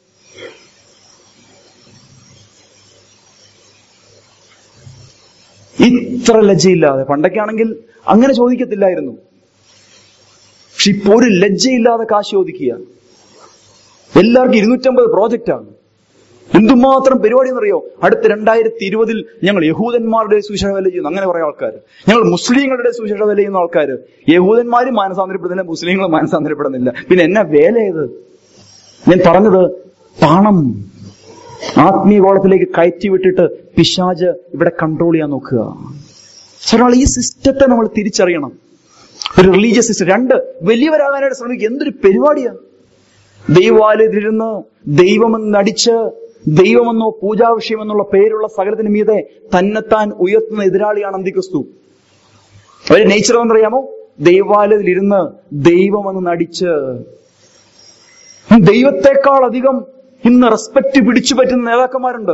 ഇത്ര ലജ്ജയില്ലാതെ പണ്ടൊക്കെ ആണെങ്കിൽ അങ്ങനെ ചോദിക്കത്തില്ലായിരുന്നു പക്ഷെ ഇപ്പൊ ഒരു ലജ്ജയില്ലാതെ കാശ് ചോദിക്കുക എല്ലാവർക്കും ഇരുന്നൂറ്റമ്പത് പ്രോജക്റ്റാണ് എന്തുമാത്രം പരിപാടി എന്നറിയോ അടുത്ത രണ്ടായിരത്തി ഇരുപതിൽ ഞങ്ങൾ യഹൂദന്മാരുടെ സുവിശേഷ വേല ചെയ്യുന്നു അങ്ങനെ കുറെ ആൾക്കാർ ഞങ്ങൾ മുസ്ലിങ്ങളുടെ സുവിശേഷ വേല ചെയ്യുന്ന ആൾക്കാർ യഹൂദന്മാരും മാനസാന്തരപ്പെടുന്നില്ല മുസ്ലിങ്ങളും മാനസാന്തരപ്പെടുന്നില്ല പിന്നെ എന്നാ വേല ഏത് ഞാൻ പറഞ്ഞത് പണം ആത്മീയ ഗോളത്തിലേക്ക് കയറ്റി വിട്ടിട്ട് പിശാജ് ഇവിടെ കൺട്രോൾ ചെയ്യാൻ നോക്കുക ഒരാൾ ഈ സിസ്റ്റത്തെ നമ്മൾ തിരിച്ചറിയണം ഒരു റിലീജിയസ് സിസ്റ്റം രണ്ട് വലിയവരാകാനായിട്ട് ശ്രമിക്കുക എന്തൊരു പരിപാടിയാ ദൈവാലയത്തിലിരുന്ന് ദൈവമെന്ന് നടിച്ച് ദൈവമെന്നോ പൂജാവിഷയമെന്നുള്ള പേരുള്ള സകലത്തിന് മീതെ തന്നെത്താൻ ഉയർത്തുന്ന എതിരാളിയാണ് അന്തിക്രിസ്തു അവരുടെ നേച്ചർ എന്നറിയാമോ ദൈവാലയത്തിലിരുന്ന് ദൈവമെന്ന് നടിച്ച് ദൈവത്തെക്കാൾ അധികം ഇന്ന് റെസ്പെക്ട് പിടിച്ചു പറ്റുന്ന നേതാക്കന്മാരുണ്ട്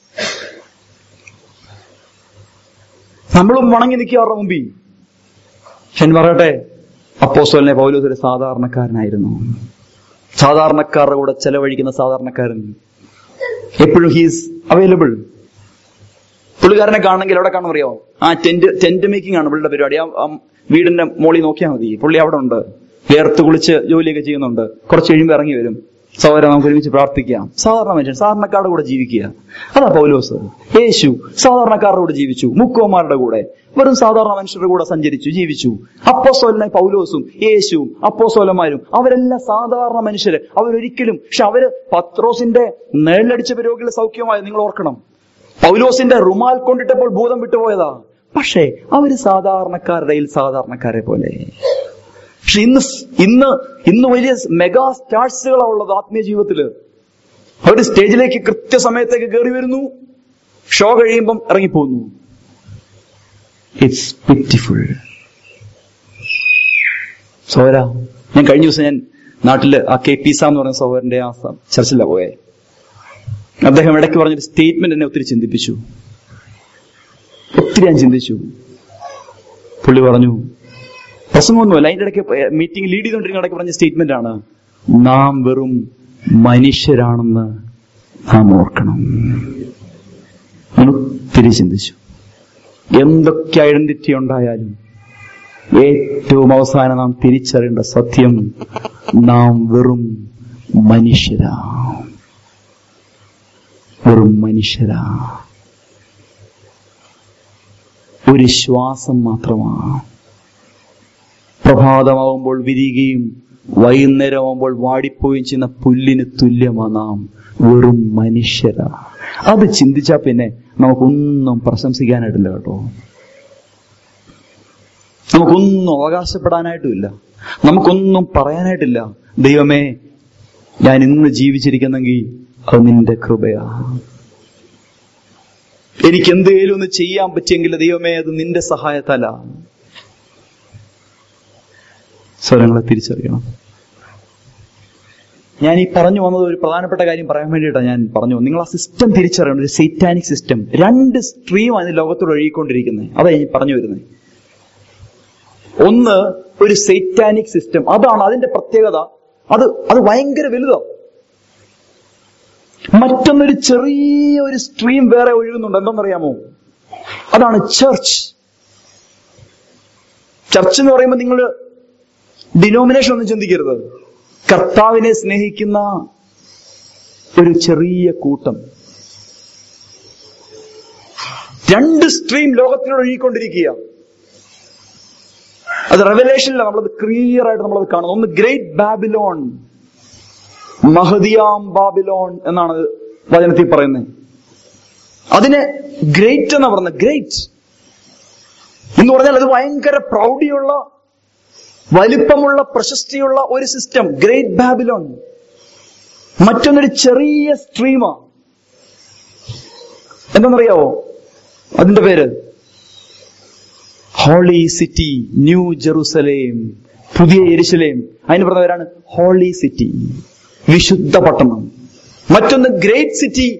നമ്മളും വണങ്ങി നിൽക്കുക അവരുടെ മുമ്പിൽ ഞാൻ പറയട്ടെ അപ്പോസ്തലനെ പൗലോസ് ഒരു സാധാരണക്കാരനായിരുന്നു സാധാരണക്കാരുടെ കൂടെ ചെലവഴിക്കുന്ന സാധാരണക്കാരൻ എപ്പോഴും ഹീസ് അവൈലബിൾ പുള്ളിക്കാരനെ കാണണമെങ്കിൽ എവിടെ കാണും അറിയോ ആ ടെന്റ് ടെന്റ് മേക്കിംഗ് ആണ് പുള്ളിയുടെ പരിപാടി ആ ആ വീടിന്റെ മോളിൽ നോക്കിയാൽ മതി പുള്ളി അവിടെ ഉണ്ട് വേർത്ത് കുളിച്ച് ജോലിയൊക്കെ ചെയ്യുന്നുണ്ട് കുറച്ച് കഴിയുമ്പോൾ ഇറങ്ങി വരും സഹോദരൻ നമുക്ക് ഒരുമിച്ച് പ്രാർത്ഥിക്കാം സാധാരണ മനുഷ്യൻ സാധാരണക്കാരുടെ കൂടെ ജീവിക്കുക അതാ പൗലോസ് യേശു സാധാരണക്കാരുടെ കൂടെ ജീവിച്ചു മുക്കോമാരുടെ കൂടെ വെറും സാധാരണ മനുഷ്യരുടെ കൂടെ സഞ്ചരിച്ചു ജീവിച്ചു അപ്പോസോലനെ പൗലോസും യേശുവും അപ്പോസോലന്മാരും അവരെല്ലാം സാധാരണ മനുഷ്യര് അവരൊരിക്കലും പക്ഷെ അവര് പത്രോസിന്റെ നേരിലടിച്ച രോഗികളുടെ സൗഖ്യമായി നിങ്ങൾ ഓർക്കണം പൗലോസിന്റെ റുമാൽ കൊണ്ടിട്ടപ്പോൾ ഭൂതം വിട്ടുപോയതാ പക്ഷേ അവര് സാധാരണക്കാരുടെ ഇടയിൽ സാധാരണക്കാരെ പോലെ പക്ഷെ ഇന്ന് സ്- ഇന്ന് ഇന്ന് വലിയ മെഗാ സ്റ്റാർസുകളാ ഉള്ളത് ആത്മീയ ജീവിതത്തില് അവർ സ്റ്റേജിലേക്ക് കൃത്യസമയത്തേക്ക് കയറി വരുന്നു ഷോ കഴിയുമ്പം ഇറങ്ങിപ്പോകുന്നു ഇറ്റ്സ് പിറ്റിഫുൾ സോര ഞാൻ കഴിഞ്ഞ ദിവസം ഞാൻ നാട്ടില് ആ കെ പി സാം എന്ന് പറയുന്ന സഹോദരന്റെ ആ സ- ചർച്ചിലാ പോയെ അദ്ദേഹം ഇടയ്ക്ക് പറഞ്ഞൊരു സ്റ്റേറ്റ്മെന്റ് എന്നെ ഒത്തിരി ചിന്തിപ്പിച്ചു ഒത്തിരി ഞാൻ ചിന്തിച്ചു പുള്ളി പറഞ്ഞു പ്രസംഗമൊന്നുമല്ല അതിന്റെ ഇടയ്ക്ക് മീറ്റിംഗ് ലീഡ് ചെയ്തുകൊണ്ടിരിക്കുന്ന ഇടയ്ക്ക് പറഞ്ഞ സ്റ്റേറ്റ്മെന്റ് ആണ് നാം വെറും മനുഷ്യരാണെന്ന് നാം ഓർക്കണം ഞാൻ ഒത്തിരി ചിന്തിച്ചു എന്തൊക്കെ ഐഡന്റിറ്റി ഉണ്ടായാലും ഏറ്റവും അവസാനം നാം തിരിച്ചറിയേണ്ട സത്യം നാം വെറും മനുഷ്യരാ വെറും മനുഷ്യരാ ഒരു ശ്വാസം മാത്രമാണ് പ്രഭാതമാവുമ്പോൾ വിരിയുകയും വൈകുന്നേരമാവുമ്പോൾ വാടിപ്പോയും ചെയ്യുന്ന പുല്ലിന് തുല്യമാ നാം വെറും മനുഷ്യരാ അത് ചിന്തിച്ചാ പിന്നെ നമുക്കൊന്നും പ്രശംസിക്കാനായിട്ടില്ല കേട്ടോ നമുക്കൊന്നും അവകാശപ്പെടാനായിട്ടുമില്ല നമുക്കൊന്നും പറയാനായിട്ടില്ല ദൈവമേ ഞാൻ ഇന്ന് ജീവിച്ചിരിക്കുന്നെങ്കിൽ അത് നിന്റെ കൃപയാ എനിക്ക് എന്തേലും ഒന്ന് ചെയ്യാൻ പറ്റിയെങ്കിൽ ദൈവമേ അത് നിന്റെ സഹായത്താല സ്വരങ്ങളെ തിരിച്ചറിയണം ഞാൻ ഈ പറഞ്ഞു വന്നത് ഒരു പ്രധാനപ്പെട്ട കാര്യം പറയാൻ വേണ്ടിയിട്ടാണ് ഞാൻ പറഞ്ഞു നിങ്ങൾ ആ സിസ്റ്റം തിരിച്ചറിയണം ഒരു സൈറ്റാനിക് സിസ്റ്റം രണ്ട് സ്ട്രീമാണ് ലോകത്തോട് ഒഴുകിക്കൊണ്ടിരിക്കുന്നത് അതാ ഞാൻ പറഞ്ഞു വരുന്നത് ഒന്ന് ഒരു സൈറ്റാനിക് സിസ്റ്റം അതാണ് അതിന്റെ പ്രത്യേകത അത് അത് ഭയങ്കര വലുതാ മറ്റൊന്നൊരു ചെറിയ ഒരു സ്ട്രീം വേറെ ഒഴുകുന്നുണ്ട് എന്തെന്നറിയാമോ അതാണ് ചർച്ച് ചർച്ച് എന്ന് പറയുമ്പോൾ നിങ്ങൾ ഡിനോമിനേഷൻ ഒന്നും ചിന്തിക്കരുത് കർത്താവിനെ സ്നേഹിക്കുന്ന ഒരു ചെറിയ കൂട്ടം രണ്ട് സ്ട്രീം ലോകത്തിലൂടെ ഒഴുകിക്കൊണ്ടിരിക്കുക അത് റെവലേഷനില്ല നമ്മളത് ക്ലിയർ ആയിട്ട് നമ്മളത് കാണുന്നത് ഒന്ന് ഗ്രേറ്റ് ബാബിലോൺ മഹദിയാം ബാബിലോൺ എന്നാണ് വചനത്തിൽ പറയുന്നത് അതിനെ ഗ്രേറ്റ് എന്നാ പറയുന്നത് ഗ്രേറ്റ് എന്ന് പറഞ്ഞാൽ അത് ഭയങ്കര പ്രൗഢിയുള്ള വലിപ്പമുള്ള പ്രശസ്തിയുള്ള ഒരു സിസ്റ്റം ഗ്രേറ്റ് ബാബിലോൺ മറ്റൊന്നൊരു ചെറിയ സ്ട്രീമാ എന്തെന്നറിയാവോ അതിന്റെ പേര് ഹോളി സിറ്റി ന്യൂ ജെറുസലേം പുതിയ എരിശലേം അതിന് പറഞ്ഞവരാണ് ഹോളി സിറ്റി വിശുദ്ധ പട്ടണം മറ്റൊന്ന് ഗ്രേറ്റ് സിറ്റി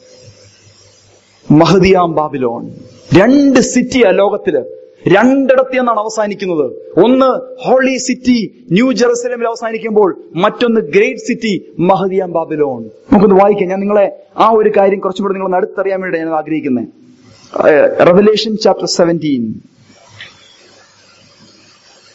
മഹദിയാം ബാബിലോൺ രണ്ട് സിറ്റിയാ ലോകത്തില് രണ്ടിടത്ത് നിന്നാണ് അവസാനിക്കുന്നത് ഒന്ന് ഹോളി സിറ്റി ന്യൂ ജെറുസലേമിൽ അവസാനിക്കുമ്പോൾ മറ്റൊന്ന് ഗ്രേറ്റ് സിറ്റി മഹദിയാം ബാബിലോൺ നമുക്കൊന്ന് വായിക്കാം ഞാൻ നിങ്ങളെ ആ ഒരു കാര്യം കുറച്ചും കൂടെ നിങ്ങൾ അടുത്തറിയാൻ വേണ്ടി ഞാൻ ആഗ്രഹിക്കുന്നത് റെവലേഷൻ ചാപ്റ്റർ സെവൻറ്റീൻ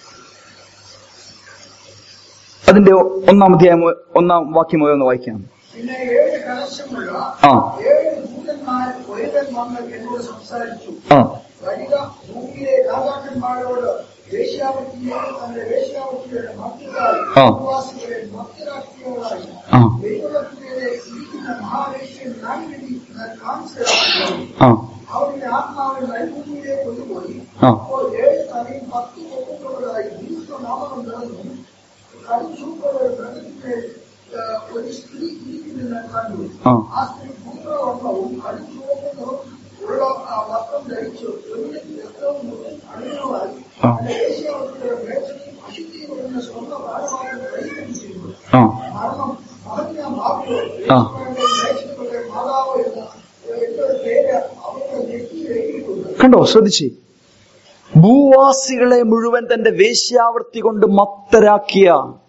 അതിന്റെ ഒന്നാം അധ്യായം ഒന്നാം വാക്യം മുതൽ ഒന്ന് വായിക്കാം പിന്നെ ഏഴ് കലശമുള്ള ആ. ഏഴ് ദൂതന്മാർ ഒരുവൻ വന്ന് എന്നോട് സംസാരിച്ചു ആ വരിക ഭൂമിയിലെ രാജാക്കന്മാരോട് വേശ്യാവൃത്തിയെ തന്റെ വേശ്യാവൃത്തിയുടെ മധ്യത്താൽ ആ. ഉപവാസികളെ മധ്യരാഷ്ട്രീയങ്ങളായി ആ. ദൈവത്തിലെ ഇരിക്കുന്ന മഹാവേശ്യൻ ഞാൻ വേണ്ടി ഞാൻ കാണിച്ചു തരാമെന്ന് ആ അവരുടെ ആത്മാവിൽ മരുഭൂമിയിലെ കൊണ്ടുപോയി ആ. അപ്പോൾ ഏഴ് തലയും പത്ത് കൊമ്പുകളായി ദീർഘനാമം നിറഞ്ഞു കടുച്ചൂപ്പുള്ള ഒരു മൃഗത്തിന്റെ ആ, ഒരു സ്ത്രീ ഇരിക്കുന്നത് ഞാൻ കണ്ടു ആ. ആ സ്ത്രീ ഭൂപ്രവർണ്ണവും കടുച്ചുവപ്പും ഉള്ള ആ വസ്ത്രം ധരിച്ചു തൊഴിലും രക്തവും അണികളുമായി ആ. ദേശീയവരുടെ മേഖലയും അശുദ്ധിയും വരുന്ന സ്വന്തം ഭാരമാക്കി പരിഹരിച്ചിരുന്നു ആ മരണം മഹന്യ മാപ്പിയോ ആ. മേഖലകളുടെ മാതാവ് എന്ന എന്നൊരു പേര് അവരുടെ നെറ്റിയിൽ എഴുതിയിട്ടുണ്ട് കണ്ടോ ശ്രദ്ധിച്ചേ ഭൂവാസികളെ മുഴുവൻ തന്റെ വേശ്യാവൃത്തി കൊണ്ട് മത്തരാക്കിയ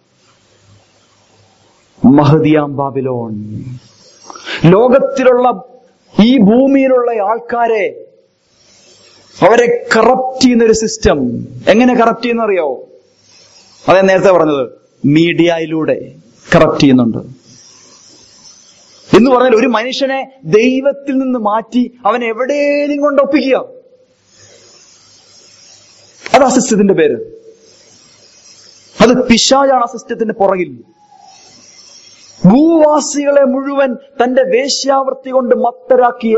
മഹദിയാം ബാബിലോൺ ലോകത്തിലുള്ള ഈ ഭൂമിയിലുള്ള ആൾക്കാരെ അവരെ കറപ്റ്റ് ചെയ്യുന്ന ഒരു സിസ്റ്റം എങ്ങനെ കറപ്റ്റ് ചെയ്യുന്ന അറിയോ അതെ നേരത്തെ പറഞ്ഞത് മീഡിയയിലൂടെ കറപ്റ്റ് ചെയ്യുന്നുണ്ട് എന്ന് പറഞ്ഞാൽ ഒരു മനുഷ്യനെ ദൈവത്തിൽ നിന്ന് മാറ്റി അവൻ എവിടെയും കൊണ്ട് ഒപ്പിക്കുക അതാ സിസ്റ്റത്തിന്റെ പേര് അത് പിശാചാണ് ആ സിസ്റ്റത്തിന്റെ പുറകിൽ ഭൂവാസികളെ മുഴുവൻ തന്റെ വേശ്യാവൃത്തി കൊണ്ട് മത്തരാക്കിയ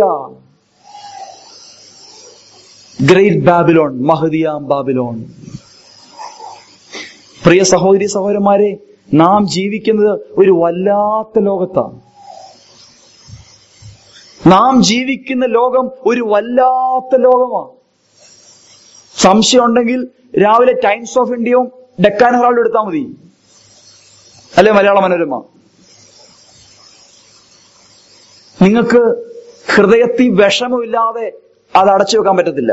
ഗ്രേറ്റ് ബാബിലോൺ മഹദിയാം ബാബിലോൺ പ്രിയ സഹോദരി സഹോദരന്മാരെ നാം ജീവിക്കുന്നത് ഒരു വല്ലാത്ത ലോകത്താണ് നാം ജീവിക്കുന്ന ലോകം ഒരു വല്ലാത്ത ലോകമാണ് സംശയം ഉണ്ടെങ്കിൽ രാവിലെ ടൈംസ് ഓഫ് ഇന്ത്യയും ഡെക്കാൻ ഹെറാൾഡും എടുത്താൽ മതി അല്ലെ മലയാള മനോരമ നിങ്ങൾക്ക് ഹൃദയത്തിൽ വിഷമമില്ലാതെ അത് അടച്ചു വെക്കാൻ പറ്റത്തില്ല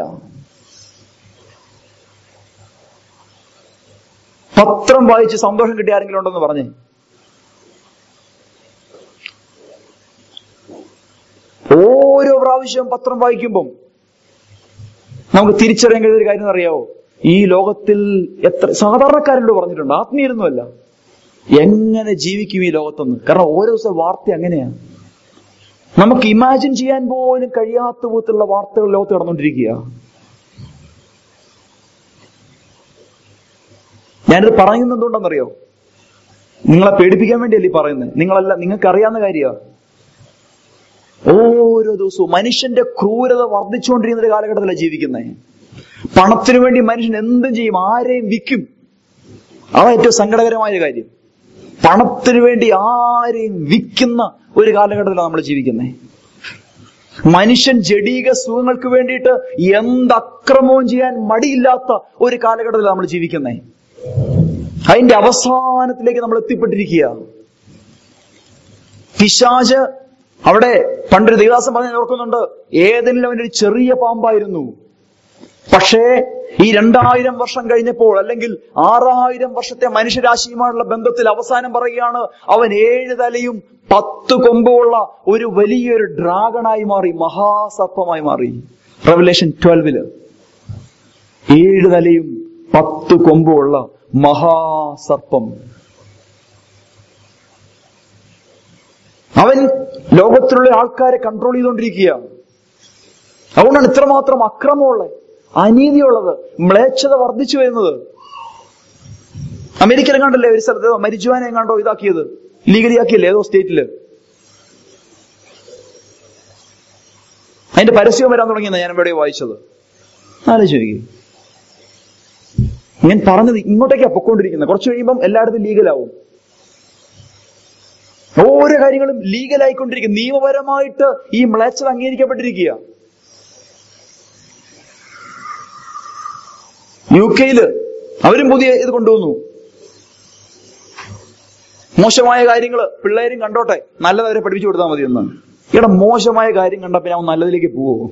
പത്രം വായിച്ച് സന്തോഷം കിട്ടിയ ആരെങ്കിലും ഉണ്ടെന്ന് പറഞ്ഞേ ഓരോ പ്രാവശ്യം പത്രം വായിക്കുമ്പം നമുക്ക് തിരിച്ചറിയാൻ കഴിയുന്ന ഒരു കാര്യം അറിയാവോ ഈ ലോകത്തിൽ എത്ര സാധാരണക്കാരോട് പറഞ്ഞിട്ടുണ്ട് ആത്മീയൊന്നുമല്ല എങ്ങനെ ജീവിക്കും ഈ ലോകത്തൊന്ന് കാരണം ഓരോ ദിവസം വാർത്ത അങ്ങനെയാണ് നമുക്ക് ഇമാജിൻ ചെയ്യാൻ പോലും കഴിയാത്ത വിധത്തിലുള്ള വാർത്തകൾ ലോകത്ത് നടന്നുകൊണ്ടിരിക്കുക ഞാനിത് പറയുന്നത് എന്തുകൊണ്ടെന്നറിയോ നിങ്ങളെ പേടിപ്പിക്കാൻ വേണ്ടിയല്ലേ ഈ പറയുന്നത് നിങ്ങളല്ല നിങ്ങൾക്ക് അറിയാവുന്ന കാര്യമാണ് ഓരോ ദിവസവും മനുഷ്യന്റെ ക്രൂരത വർദ്ധിച്ചുകൊണ്ടിരിക്കുന്ന ഒരു കാലഘട്ടത്തിലാണ് ജീവിക്കുന്നത് പണത്തിനു വേണ്ടി മനുഷ്യൻ എന്തും ചെയ്യും ആരെയും വിൽക്കും അതാ ഏറ്റവും സങ്കടകരമായ ഒരു കാര്യം പണത്തിനു വേണ്ടി ആരെയും വിൽക്കുന്ന ഒരു കാലഘട്ടത്തിലാണ് നമ്മൾ ജീവിക്കുന്നത് മനുഷ്യൻ ജഡീക സുഖങ്ങൾക്ക് വേണ്ടിയിട്ട് എന്ത് അക്രമവും ചെയ്യാൻ മടിയില്ലാത്ത ഒരു കാലഘട്ടത്തിലാണ് നമ്മൾ ജീവിക്കുന്നത് അതിന്റെ അവസാനത്തിലേക്ക് നമ്മൾ എത്തിപ്പെട്ടിരിക്കുക പിശാജ് അവിടെ പണ്ടൊരു ദേവാസം പറഞ്ഞ് ഓർക്കുന്നുണ്ട് ഏതെങ്കിലും അവനൊരു ചെറിയ പാമ്പായിരുന്നു പക്ഷേ ഈ രണ്ടായിരം വർഷം കഴിഞ്ഞപ്പോൾ അല്ലെങ്കിൽ ആറായിരം വർഷത്തെ മനുഷ്യരാശിയുമായുള്ള ബന്ധത്തിൽ അവസാനം പറയുകയാണ് അവൻ ഏഴ് തലയും പത്ത് കൊമ്പുള്ള ഒരു വലിയൊരു ഡ്രാഗണായി മാറി മഹാസർപ്പമായി മാറി റെവലേഷൻ ട്വൽവില് ഏഴ് തലയും പത്ത് കൊമ്പുള്ള മഹാസർപ്പം അവൻ ലോകത്തിലുള്ള ആൾക്കാരെ കൺട്രോൾ ചെയ്തുകൊണ്ടിരിക്കുക അതുകൊണ്ടാണ് ഇത്രമാത്രം അക്രമമുള്ളത് അനീതിയുള്ളത് മ്ലേച്ഛത വർദ്ധിച്ചു വരുന്നത് അമേരിക്കയിൽ കണ്ടല്ലേ ഒരു സ്ഥലത്ത് മരിജുവാനെ എങ്ങാണ്ടോ ഇതാക്കിയത് ലീഗലിയാക്കിയല്ലേ ഏതോ സ്റ്റേറ്റില് അതിന്റെ പരസ്യം വരാൻ തുടങ്ങിയെന്ന് ഞാൻ എവിടെയോ വായിച്ചത് ആലോചിച്ച് നോക്കി ഞാൻ പറഞ്ഞത് ഇങ്ങോട്ടേക്കാ പൊക്കോണ്ടിരിക്കുന്നത് കുറച്ച് കഴിയുമ്പം എല്ലായിടത്തും ലീഗലാവും ഓരോ കാര്യങ്ങളും ലീഗലായിക്കൊണ്ടിരിക്കുക നിയമപരമായിട്ട് ഈ മ്ലേച്ഛത അംഗീകരിക്കപ്പെട്ടിരിക്കുക യു കെയില് അവരും പുതിയ ഇത് കൊണ്ടുവന്നു മോശമായ കാര്യങ്ങൾ പിള്ളേരും കണ്ടോട്ടെ നല്ലതവരെ പഠിപ്പിച്ചു കൊടുത്താൽ മതി എന്ന് ഇവിടെ മോശമായ കാര്യം കണ്ട പിന്നെ അവൻ നല്ലതിലേക്ക് പോവോ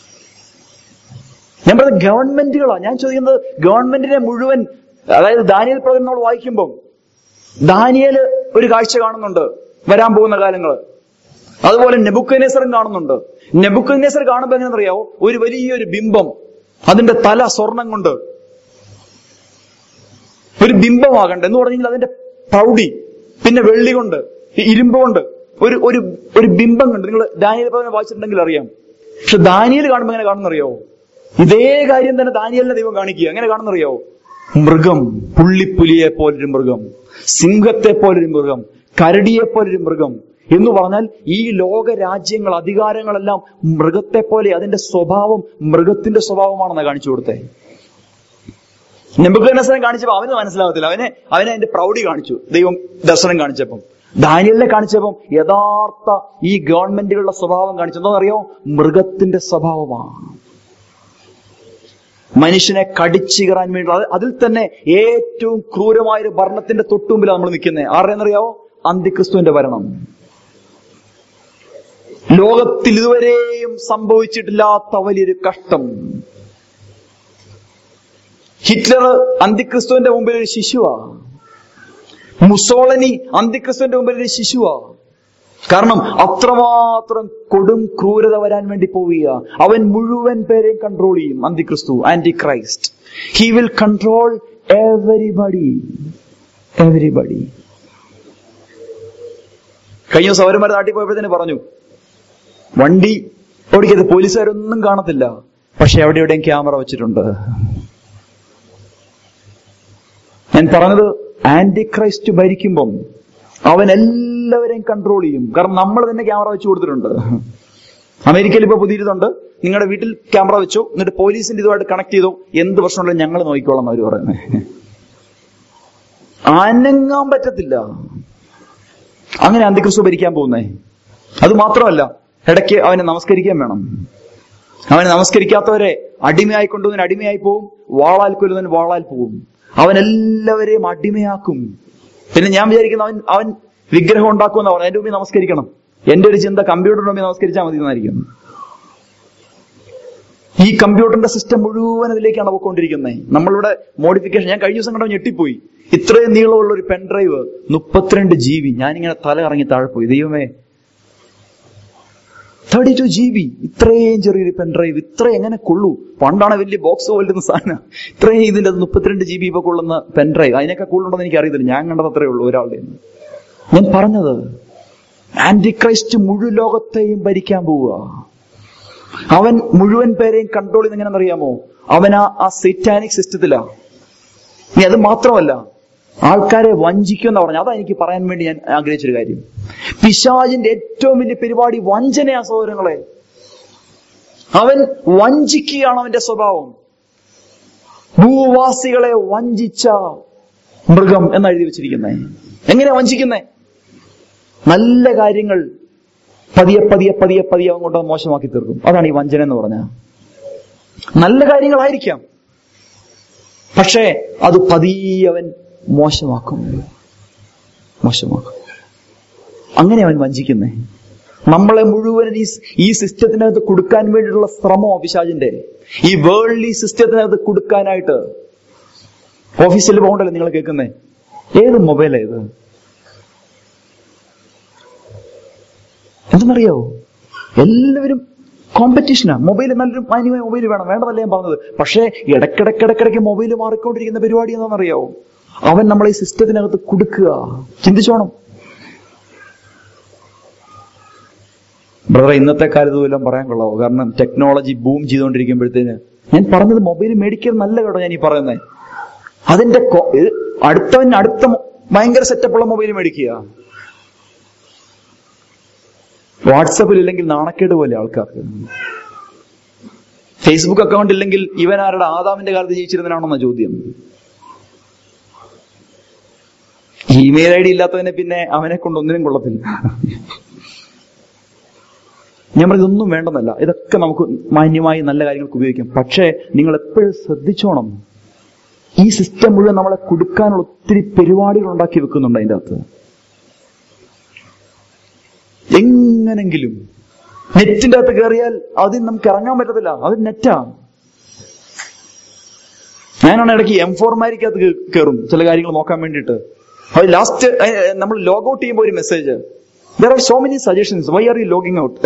ഞാൻ പറയുന്നത് ഗവൺമെന്റുകളാ ഞാൻ ചോദിക്കുന്നത് ഗവൺമെന്റിനെ മുഴുവൻ അതായത് ദാനിയൽ പ്രവചനം നമ്മൾ വായിക്കുമ്പം ദാനിയല് ഒരു കാഴ്ച കാണുന്നുണ്ട് വരാൻ പോകുന്ന കാലങ്ങള് അതുപോലെ നെബുക്കനേസറും കാണുന്നുണ്ട് നെബുക്കനേസർ കാണുമ്പോ എങ്ങനെയെന്നറിയാവോ ഒരു വലിയൊരു ബിംബം അതിന്റെ തല സ്വർണം കൊണ്ട് ഒരു ബിംബമാകണ്ട എന്ന് പറഞ്ഞെങ്കിൽ അതിന്റെ പ്രൗഢി പിന്നെ വെള്ളി കൊണ്ട് ഇരുമ്പ് കൊണ്ട് ഒരു ഒരു ഒരു ബിംബം കണ്ട് നിങ്ങൾ ദാനിയൽ പ്രവചനം വായിച്ചിട്ടുണ്ടെങ്കിൽ അറിയാം പക്ഷെ ദാനിയൽ കാണുമ്പോൾ എങ്ങനെ കാണുന്നറിയോ ഇതേ കാര്യം തന്നെ ദാനിയലിനെ ദൈവം കാണിക്കുക എങ്ങനെ കാണുന്നറിയോ മൃഗം പുള്ളിപ്പുലിയെ പോലൊരു മൃഗം സിംഹത്തെ പോലൊരു മൃഗം കരടിയെ പോലൊരു മൃഗം എന്ന് പറഞ്ഞാൽ ഈ ലോക രാജ്യങ്ങൾ അധികാരങ്ങളെല്ലാം മൃഗത്തെ പോലെ അതിന്റെ സ്വഭാവം മൃഗത്തിന്റെ സ്വഭാവമാണെന്ന് കാണിച്ചു കൊടുത്തേ നെബുക്കനസനം കാണിച്ചപ്പോ അവന് മനസ്സിലാകത്തില്ല അവനെ അവനെ അതിന്റെ പ്രൗഢി കാണിച്ചു ദൈവം ദർശനം കാണിച്ചപ്പം ദാനിയലിനെ കാണിച്ചപ്പം യഥാർത്ഥ ഈ ഗവൺമെന്റുകളുടെ സ്വഭാവം കാണിച്ചു എന്താണെന്നറിയോ മൃഗത്തിന്റെ സ്വഭാവമാണ് മനുഷ്യനെ കടിച്ചികറാൻ വേണ്ടി അത് അതിൽ തന്നെ ഏറ്റവും ക്രൂരമായ ഒരു ഭരണത്തിന്റെ തൊട്ടുമുമ്പിലാണ് നമ്മൾ നിൽക്കുന്നത് ആരുടെയെന്നറിയാവോ അന്തിക്രിസ്തുവിന്റെ ഭരണം ലോകത്തിൽ ഇതുവരെയും സംഭവിച്ചിട്ടില്ലാത്ത വലിയൊരു കഷ്ടം ഹിറ്റ്ലർ അന്തിക്രിസ്തുവിന്റെ മുമ്പിൽ ഒരു ശിശുവാ മുസോളനി അന്തിക്രിസ്തുവിന്റെ മുമ്പിൽ ഒരു ശിശുവാ കാരണം അത്രമാത്രം കൊടും ക്രൂരത വരാൻ വേണ്ടി പോവുക അവൻ മുഴുവൻ പേരെയും കൺട്രോൾ ചെയ്യും അന്തിക്രിസ്തു antichrist he will control everybody everybody കഴിഞ്ഞ ദിവസം അവരുമാരെ നാട്ടിൽ പോയപ്പോഴത്തേന് പറഞ്ഞു വണ്ടി ഓടിക്കരുത് പോലീസുകാരൊന്നും കാണത്തില്ല പക്ഷെ അവിടെ എവിടെയും ക്യാമറ വെച്ചിട്ടുണ്ട് ഞാൻ പറഞ്ഞത് ആന്റി ക്രൈസ്റ്റ് ഭരിക്കുമ്പം അവൻ എല്ലാവരെയും കൺട്രോൾ ചെയ്യും കാരണം നമ്മൾ തന്നെ ക്യാമറ വെച്ച് കൊടുത്തിട്ടുണ്ട് അമേരിക്കയിൽ ഇപ്പൊ പുതിയതുണ്ട് നിങ്ങളുടെ വീട്ടിൽ ക്യാമറ വെച്ചു എന്നിട്ട് പോലീസിന്റെ ഇതുമായിട്ട് കണക്ട് ചെയ്തു എന്ത് പ്രശ്നമുണ്ടെങ്കിലും ഞങ്ങൾ നോക്കിക്കോളാം അവർ പറയുന്നത് അനങ്ങാൻ പറ്റത്തില്ല അങ്ങനെ അന്തിക്രിസ്തു ഭരിക്കാൻ പോകുന്നേ അത് മാത്രമല്ല ഇടയ്ക്ക് അവനെ നമസ്കരിക്കാൻ വേണം അവനെ നമസ്കരിക്കാത്തവരെ അടിമയായി കൊണ്ടുവന്നതിന് അടിമയായി പോവും വാളാൽ കൊല്ലുന്നതിന് വാളാൽ പോവും അവൻ എല്ലാവരെയും അടിമയാക്കും പിന്നെ ഞാൻ വിചാരിക്കുന്ന അവൻ അവൻ വിഗ്രഹം ഉണ്ടാക്കുമെന്ന് പറഞ്ഞു എന്റെ മുമ്പിൽ നമസ്കരിക്കണം എന്റെ ഒരു ചിന്ത കമ്പ്യൂട്ടറിന്റെ മുമ്പിൽ നമസ്കരിച്ചാൽ മതി എന്നായിരിക്കും ഈ കമ്പ്യൂട്ടറിന്റെ സിസ്റ്റം മുഴുവൻ അതിലേക്കാണ് പോയിക്കൊണ്ടിരിക്കുന്നത് നമ്മളിവിടെ മോഡിഫിക്കേഷൻ ഞാൻ കഴിഞ്ഞ ദിവസം കണ്ടോ ഞെട്ടിപ്പോയി ഇത്രയും നീളമുള്ള ഒരു പെൻഡ്രൈവ് മുപ്പത്തിരണ്ട് ജി ബി ഞാനിങ്ങനെ തല കറങ്ങി താഴെ പോയി ദൈവമേ തേർട്ടി ടു ജി ബി ഇത്രയും ചെറിയൊരു പെൻഡ്രൈവ് ഇത്ര എങ്ങനെ കൊള്ളൂ പണ്ടാണ് വലിയ ബോക്സ് പോലുന്ന സാധനം ഇത്രയും ഇതിന്റെ മുപ്പത്തിരണ്ട് ജി ബി ഇപ്പൊ കൊള്ളുന്ന പെൻഡ്രൈവ് അതിനൊക്കെ കൂടുതലുണ്ടെന്ന് എനിക്ക് അറിയത്തില്ല ഞാൻ കണ്ടത് അത്രേ ഉള്ളൂ ഒരാളുടെ ഞാൻ പറഞ്ഞത് ആന്റി ക്രൈസ്റ്റ് മുഴു ലോകത്തെയും ഭരിക്കാൻ പോവുക അവൻ മുഴുവൻ പേരെയും കൺട്രോൾ ചെയ്യുന്ന എങ്ങനെയാണെന്ന് അറിയാമോ അവൻ ആ ആ സെറ്റാനിക് സിസ്റ്റത്തിലാ ഇനി അത് മാത്രമല്ല ആൾക്കാരെ വഞ്ചിക്കുമെന്ന് പറഞ്ഞു അതാ എനിക്ക് പറയാൻ വേണ്ടി ഞാൻ ആഗ്രഹിച്ചൊരു കാര്യം പിശാജിന്റെ ഏറ്റവും വലിയ പരിപാടി വഞ്ചനയാ സഹോദരങ്ങളെ അവൻ വഞ്ചിക്കുകയാണ് അവന്റെ സ്വഭാവം ഭൂവാസികളെ വഞ്ചിച്ച മൃഗം എന്ന് എഴുതി വെച്ചിരിക്കുന്നേ എങ്ങനെയാ വഞ്ചിക്കുന്നേ നല്ല കാര്യങ്ങൾ പതിയെ പതിയെ പതിയെ പതിയെ അങ്ങോട്ട് മോശമാക്കി തീർക്കും അതാണ് ഈ വഞ്ചന എന്ന് പറഞ്ഞ നല്ല കാര്യങ്ങളായിരിക്കാം പക്ഷേ അത് പതിയെ അവൻ മോശമാക്കും മോശമാക്കും അങ്ങനെ അവൻ വഞ്ചിക്കുന്നേ നമ്മളെ മുഴുവൻ ഈ ഈ സിസ്റ്റത്തിനകത്ത് കൊടുക്കാൻ വേണ്ടിയിട്ടുള്ള ശ്രമം പിശാജിന്റെ ഈ വേൾഡ്ലി സിസ്റ്റത്തിനകത്ത് കൊടുക്കാനായിട്ട് ഓഫീസിൽ പോകണ്ടല്ലോ നിങ്ങൾ കേൾക്കുന്നേ ഏത് മൊബൈലാ ഇത് എന്തെന്നറിയോ എല്ലാവരും കോമ്പറ്റീഷനാ മൊബൈൽ നല്ലൊരു മാന്യമായ മൊബൈൽ വേണം വേണ്ടതല്ല ഞാൻ പറഞ്ഞത് പക്ഷേ ഇടക്കിടക്കിടക്കിടക്ക് മൊബൈൽ മാറിക്കൊണ്ടിരിക്കുന്ന പരിപാടി എന്താണെന്നറിയാവോ അവൻ നമ്മളെ ഈ സിസ്റ്റത്തിനകത്ത് കൊടുക്കുക ചിന്തിച്ചോണം ബ്രദറെ ഇന്നത്തെ കാലത്ത് വല്ലതും പറയാൻ കൊള്ളാവോ കാരണം ടെക്നോളജി ബൂം ചെയ്തുകൊണ്ടിരിക്കുമ്പോഴത്തേന് ഞാൻ പറഞ്ഞത് മൊബൈൽ മേടിക്കൽ നല്ല കേട്ടോ ഞാൻ ഈ പറയുന്നത് അതിന്റെ കൊ- ഇത് അടുത്തവൻ അടുത്ത മൊ- ഭയങ്കര സെറ്റപ്പുള്ള മൊബൈൽ മേടിക്കുക വാട്സപ്പിൽ ഇല്ലെങ്കിൽ നാണക്കേട് പോലെ ആൾക്കാർക്ക് ഫേസ്ബുക്ക് അക്കൗണ്ട് ഇല്ലെങ്കിൽ ഇവൻ ആരുടെ ആദാമിന്റെ കാലത്ത് ജീവിച്ചിരുന്നതിനാണെന്ന ചോദ്യം ഇമെയിൽ ഐ ഡി ഇല്ലാത്തവനെ പിന്നെ അവനെ കൊണ്ട് ഒന്നിനും കൊള്ളത്തില്ല ഞാൻ പറഞ്ഞത് ഇതൊന്നും വേണ്ടെന്നല്ല ഇതൊക്കെ നമുക്ക് മാന്യമായി നല്ല കാര്യങ്ങൾക്ക് ഉപയോഗിക്കാം പക്ഷേ നിങ്ങൾ എപ്പോഴും ശ്രദ്ധിച്ചോണം ഈ സിസ്റ്റം മുഴുവൻ നമ്മളെ കൊടുക്കാനുള്ള ഒത്തിരി പരിപാടികൾ ഉണ്ടാക്കി വെക്കുന്നുണ്ട് അതിൻ്റെ അകത്ത് എങ്ങനെങ്കിലും നെറ്റിന്റെ അകത്ത് കയറിയാൽ അതിൽ നമുക്ക് ഇറങ്ങാൻ പറ്റത്തില്ല അത് നെറ്റാ ഞാനാണ് ഇടയ്ക്ക് എം ഫോർമാരിക്കകത്ത് കയറും ചില കാര്യങ്ങൾ നോക്കാൻ വേണ്ടിയിട്ട് അത് ലാസ്റ്റ് നമ്മൾ ലോഗ് ഔട്ട് ചെയ്യുമ്പോൾ ഒരു message there are so many suggestions why are you logging out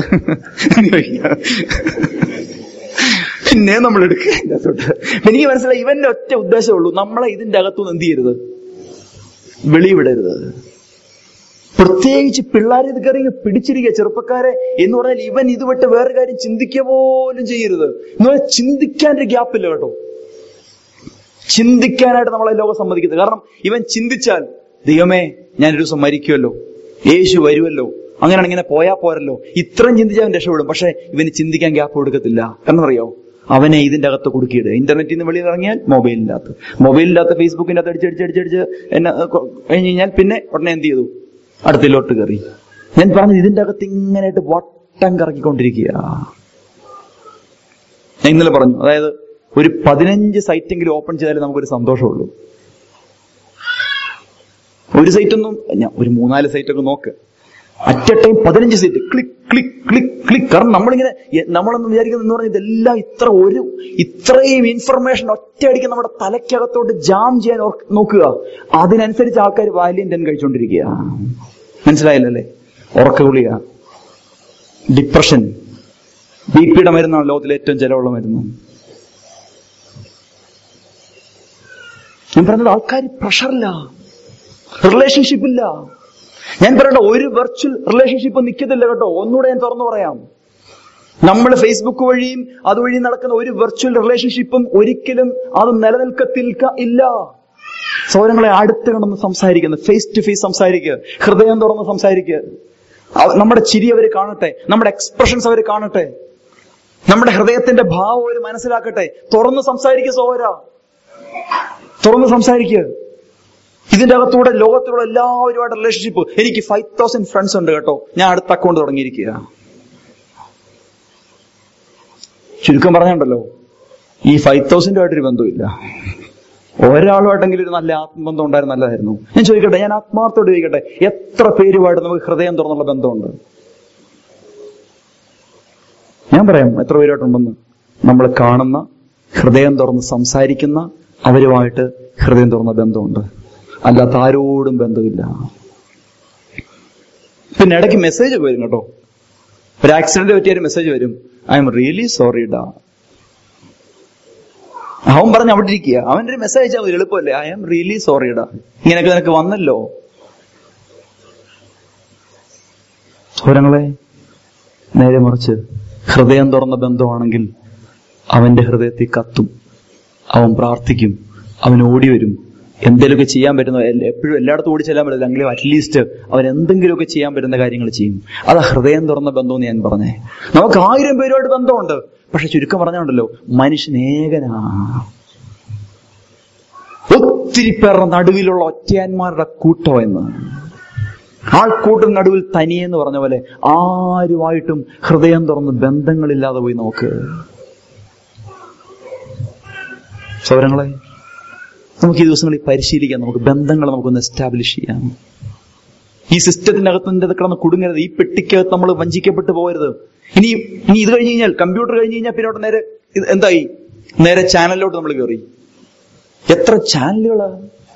പിന്നെ നമ്മൾ എടുക്കുക അതിന്റെ അകത്തോട്ട്. എനിക്ക് മനസ്സിലായി ഇവന്റെ ഒറ്റ ഉദ്ദേശമുള്ളൂ നമ്മളെ ഇതിന്റെ അകത്തുനിന്ന് എന്ത് ചെയ്യരുത് വെളിവിടരുത് പ്രത്യേകിച്ച് പിള്ളേരെ ഇത് കയറി ഇങ്ങ് പിടിച്ചിരിക്കുക ചെറുപ്പക്കാരെ എന്ന് പറഞ്ഞാൽ ഇവൻ ഇത് വിട്ട് വേറെ കാര്യം ചിന്തിക്കുക പോലും ചെയ്യരുത് എന്ന് പറഞ്ഞാൽ ചിന്തിക്കാൻ ഒരു ഗ്യാപ്പില്ല കേട്ടോ ചിന്തിക്കാനായിട്ട് നമ്മളെ ലോകം സമ്മതിക്കുന്നത് കാരണം ഇവൻ ചിന്തിച്ചാൽ ദൈവമേ ഞാനൊരു ദിവസം മരിക്കുമല്ലോ യേശു വരുമല്ലോ അങ്ങനെയാണ് ഇങ്ങനെ പോയാ പോരല്ലോ ഇത്രയും ചിന്തിച്ചാൽ അവൻ രക്ഷപ്പെടും പക്ഷെ ഇവന് ചിന്തിക്കാൻ ഗ്യാപ്പ് കൊടുക്കത്തില്ല എന്നറിയോ അവനെ ഇതിന്റെ അകത്ത് കുടുക്കിയിടുക ഇന്റർനെറ്റിൽ നിന്ന് വെളിയിൽ ഇറങ്ങിയാൽ മൊബൈലിന്റെ അകത്ത് മൊബൈലിന്റെ അകത്ത് ഫേസ്ബുക്കിന്റെ അകത്ത് അടിച്ച് അടിച്ച് അടിച്ച് അടിച്ച് എന്നെ കൊ- കഴിഞ്ഞ് കഴിഞ്ഞാൽ പിന്നെ ഉടനെ എന്ത് ചെയ്തു അടുത്തിലോട്ട് കയറി ഞാൻ പറഞ്ഞത് ഇതിന്റെ അകത്ത് ഇങ്ങനെയായിട്ട് വട്ടം കറക്കിക്കൊണ്ടിരിക്കുക ഞാൻ ഇന്നലെ പറഞ്ഞു അതായത് ഒരു പതിനഞ്ച് സൈറ്റെങ്കിലും ഓപ്പൺ ചെയ്താലേ നമുക്കൊരു സന്തോഷമുള്ളൂ ഒരു സൈറ്റ് ഒന്നും ഞാൻ ഒരു മൂന്നാല് സൈറ്റ് ഒക്കെ നോക്ക് അറ്റ് എ ടൈം പതിനഞ്ച് site click click click click കാരണം നമ്മളിങ്ങനെ എ- നമ്മളൊന്നും വിചാരിക്കുന്നത് എന്ന് പറഞ്ഞാൽ ഇതെല്ലാം ഇത്ര ഒരു ഇത്രയും ഇൻഫർമേഷൻ ഒറ്റയടിക്ക് നമ്മുടെ തലയ്ക്കകത്തോട്ട് ജാം ചെയ്യാൻ ഓർക്ക് നോക്കുക അതിനനുസരിച്ച് ആൾക്കാർ വാല്യം ടെൻ കഴിച്ചുകൊണ്ടിരിക്കുക മനസ്സിലായില്ലല്ലേ ഉറക്ക ഗുളിക ഡിപ്രഷൻ ബി പിയുടെ മരുന്നാണ് ലോകത്തിലെ ഏറ്റവും ചെലവുള്ള മരുന്ന് ഞാൻ പറഞ്ഞത് ആൾക്കാർ പ്രഷറില്ല റിലേഷൻഷിപ്പ് ഇല്ല ഞാൻ പറയട്ടെ ഒരു വെർച്വൽ റിലേഷൻഷിപ്പ് നിൽക്കത്തില്ല കേട്ടോ ഒന്നുകൂടെ ഞാൻ തുറന്നു പറയാം നമ്മൾ ഫേസ്ബുക്ക് വഴിയും അതുവഴി നടക്കുന്ന ഒരു വെർച്വൽ റിലേഷൻഷിപ്പും ഒരിക്കലും അത് നിലനിൽക്കത്തിൽക്ക ഇല്ല സൗരങ്ങളെ അടുത്ത് കിടന്ന് സംസാരിക്കുന്നത് ഫേസ് ടു ഫേസ് സംസാരിക്കുക ഹൃദയം തുറന്ന് സംസാരിക്കുക അവ- നമ്മുടെ ചിരി അവർ കാണട്ടെ നമ്മുടെ എക്സ്പ്രഷൻസ് അവർ കാണട്ടെ നമ്മുടെ ഹൃദയത്തിന്റെ ഭാവം അവർ മനസ്സിലാക്കട്ടെ തുറന്ന് സംസാരിക്കുക സോര തുറന്ന് സംസാരിക്കുക ഇതിന്റെ അകത്തൂടെ ലോകത്തിലുള്ള എല്ലാവരുമായിട്ട് റിലേഷൻഷിപ്പ് എനിക്ക് ഫൈവ് തൗസൻഡ് ഫ്രണ്ട്സ് ഉണ്ട് കേട്ടോ ഞാൻ അടുത്ത അക്കൗണ്ട് തുടങ്ങിയിരിക്കുക ചുരുക്കം പറഞ്ഞുണ്ടല്ലോ ഈ ഫൈവ് തൗസൻഡുമായിട്ടൊരു ബന്ധമില്ല ഒരാളുമായിട്ടെങ്കിലും ഒരു നല്ല ആത്മബന്ധം ഉണ്ടായിരുന്നു നല്ലതായിരുന്നു ഞാൻ ചോദിക്കട്ടെ ഞാൻ ആത്മാർത്ഥോട് ചോദിക്കട്ടെ എത്ര പേരുമായിട്ട് നമുക്ക് ഹൃദയം തുറന്നുള്ള ബന്ധമുണ്ട് ഞാൻ പറയാം എത്ര പേരുമായിട്ടുണ്ടെന്ന് നമ്മൾ കാണുന്ന ഹൃദയം തുറന്ന് സംസാരിക്കുന്ന അവരുമായിട്ട് ഹൃദയം തുറന്ന ബന്ധമുണ്ട് അല്ലാത്ത ആരോടും ബന്ധമില്ല പിന്നെ ഇടയ്ക്ക് മെസ്സേജ് ഒക്കെ വരും കേട്ടോ ഒരു ആക്സിഡന്റ് പറ്റിയ ഒരു മെസ്സേജ് വരും ഐ എം റിയലി സോറി ഡാ അവൻ പറഞ്ഞ് അവിടെ ഇരിക്കുക അവന്റെ ഒരു മെസ്സേജ് അയച്ചാൽ മതി എളുപ്പമല്ലേ ഐ എം റിയലി സോറി ഡാ ഇങ്ങനെയൊക്കെ നിനക്ക് വന്നല്ലോ സൗരങ്ങളെ നേരെ മറിച്ച് ഹൃദയം തുറന്ന ബന്ധമാണെങ്കിൽ അവന്റെ ഹൃദയത്തിൽ കത്തും അവൻ പ്രാർത്ഥിക്കും അവൻ ഓടി വരും എന്തെങ്കിലുമൊക്കെ ചെയ്യാൻ പറ്റുന്ന എല്ല- എപ്പോഴും എല്ലായിടത്തും ഓടി ചെല്ലാൻ പറ്റില്ല എങ്കിലും അറ്റ്ലീസ്റ്റ് അവൻ എന്തെങ്കിലുമൊക്കെ ചെയ്യാൻ പറ്റുന്ന കാര്യങ്ങൾ ചെയ്യും അതാ ഹൃദയം തുറന്ന ബന്ധം എന്ന് ഞാൻ പറഞ്ഞേ നമുക്ക് ആയിരം പേരുമായിട്ട് ബന്ധമുണ്ട് പക്ഷെ ചുരുക്കം പറഞ്ഞുണ്ടല്ലോ മനുഷ്യൻ ഏകനാ ഒത്തിരി പേരുടെ നടുവിലുള്ള ഒറ്റയാന്മാരുടെ കൂട്ടം എന്ന് ആൾക്കൂട്ടം നടുവിൽ തനിയെന്ന് പറഞ്ഞ പോലെ ആരുമായിട്ടും ഹൃദയം തുറന്ന് ബന്ധങ്ങളില്ലാതെ പോയി നോക്ക് സൗരങ്ങളെ നമുക്ക് ഈ ദിവസങ്ങളിൽ പരിശീലിക്കാം നമുക്ക് ബന്ധങ്ങൾ നമുക്കൊന്ന് എസ്റ്റാബ്ലിഷ് ചെയ്യാം ഈ സിസ്റ്റത്തിന്റെ അകത്ത് കിടന്ന് കുടുങ്ങരുത് ഈ പെട്ടിക്കകത്ത് നമ്മൾ വഞ്ചിക്കപ്പെട്ടു പോകരുത് ഇനി ഇനി ഇത് കഴിഞ്ഞ് കഴിഞ്ഞാൽ കമ്പ്യൂട്ടർ കഴിഞ്ഞ് കഴിഞ്ഞാൽ പിന്നെ അവിടെ നേരെ ഇത് എന്തായി നേരെ ചാനലിലോട്ട് നമ്മൾ കയറി എത്ര ചാനലുകളാ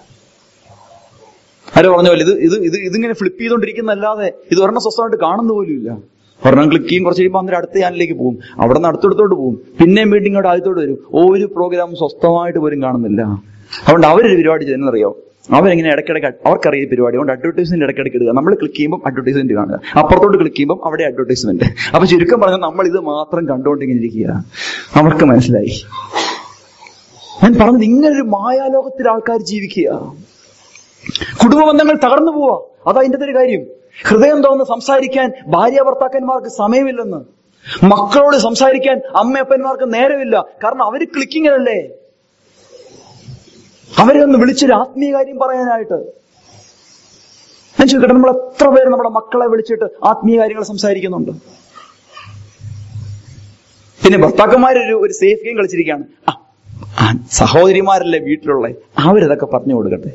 ആരോ പറഞ്ഞ പോലെ ഇത് ഇത് ഇത് ഇതിങ്ങനെ ഫ്ലിപ്പ് ചെയ്തോണ്ടിരിക്കുന്നല്ലാതെ ഇത് ഒരെണ്ണം സ്വസ്ഥമായിട്ട് കാണുന്ന പോലും ഇല്ല ഒരെണ്ണം ക്ലിക്ക് ചെയ്യും കുറച്ച് കഴിയുമ്പോൾ അന്നേരം അടുത്ത ചാനലിലേക്ക് പോകും അവിടെ നിന്ന് അടുത്തടുത്തോട്ട് പോകും പിന്നെയും വീണ്ടും ഇങ്ങോട്ട് ആദ്യത്തോട്ട് വരും ഒരു പ്രോഗ്രാം സ്വസ്ഥമായിട്ട് പോലും കാണുന്നില്ല അതുകൊണ്ട് അവരൊരു പരിപാടി ചെയ്യുന്നറിയോ അവരെങ്ങനെ ഇടയ്ക്കിടയ്ക്ക് അവർക്കറിയ ഈ പരിപാടി അതുകൊണ്ട് അഡ്വർടൈസ്മെന്റ് ഇടയ്ക്കിടയ്ക്ക് ഇടുക നമ്മൾ ക്ലിക്ക് ചെയ്യുമ്പോൾ അഡ്വർടൈസ്മെന്റ് കാണുക അപ്പുറത്തോട്ട് ക്ലിക്ക് ചെയ്യുമ്പോൾ അവിടെ അഡ്വർടൈസ്മെന്റ് അപ്പൊ ചുരുക്കം പറഞ്ഞാൽ നമ്മൾ ഇത് മാത്രം കണ്ടുകൊണ്ടിങ്ങനെ ഇരിക്കുക അവർക്ക് മനസ്സിലായി ഞാൻ പറഞ്ഞത് ഇങ്ങനൊരു മായാലോകത്തിൽ ആൾക്കാർ ജീവിക്കുക കുടുംബ ബന്ധങ്ങൾ തകർന്നു പോവാ അതാ അതിന്റെ ഒരു കാര്യം ഹൃദയം തുറന്ന് സംസാരിക്കാൻ ഭാര്യ ഭർത്താക്കന്മാർക്ക് സമയമില്ലെന്ന് മക്കളോട് സംസാരിക്കാൻ അമ്മയപ്പന്മാർക്ക് നേരമില്ല കാരണം അവര് ക്ലിക്കിങ്ങിലല്ലേ അവരെ ഒന്ന് വിളിച്ചൊരു ആത്മീയ കാര്യം പറയാനായിട്ട് ഞാൻ ചോദിക്കട്ടെ നമ്മൾ എത്ര പേര് നമ്മുടെ മക്കളെ വിളിച്ചിട്ട് ആത്മീയ കാര്യങ്ങൾ സംസാരിക്കുന്നുണ്ട് പിന്നെ ഭർത്താക്കന്മാരൊരു ഒരു സേഫ് ഗെയിം കളിച്ചിരിക്കുകയാണ് ആ, ആ, സഹോദരിമാരല്ലേ വീട്ടിലുള്ള അവരിതൊക്കെ പറഞ്ഞു കൊടുക്കട്ടെ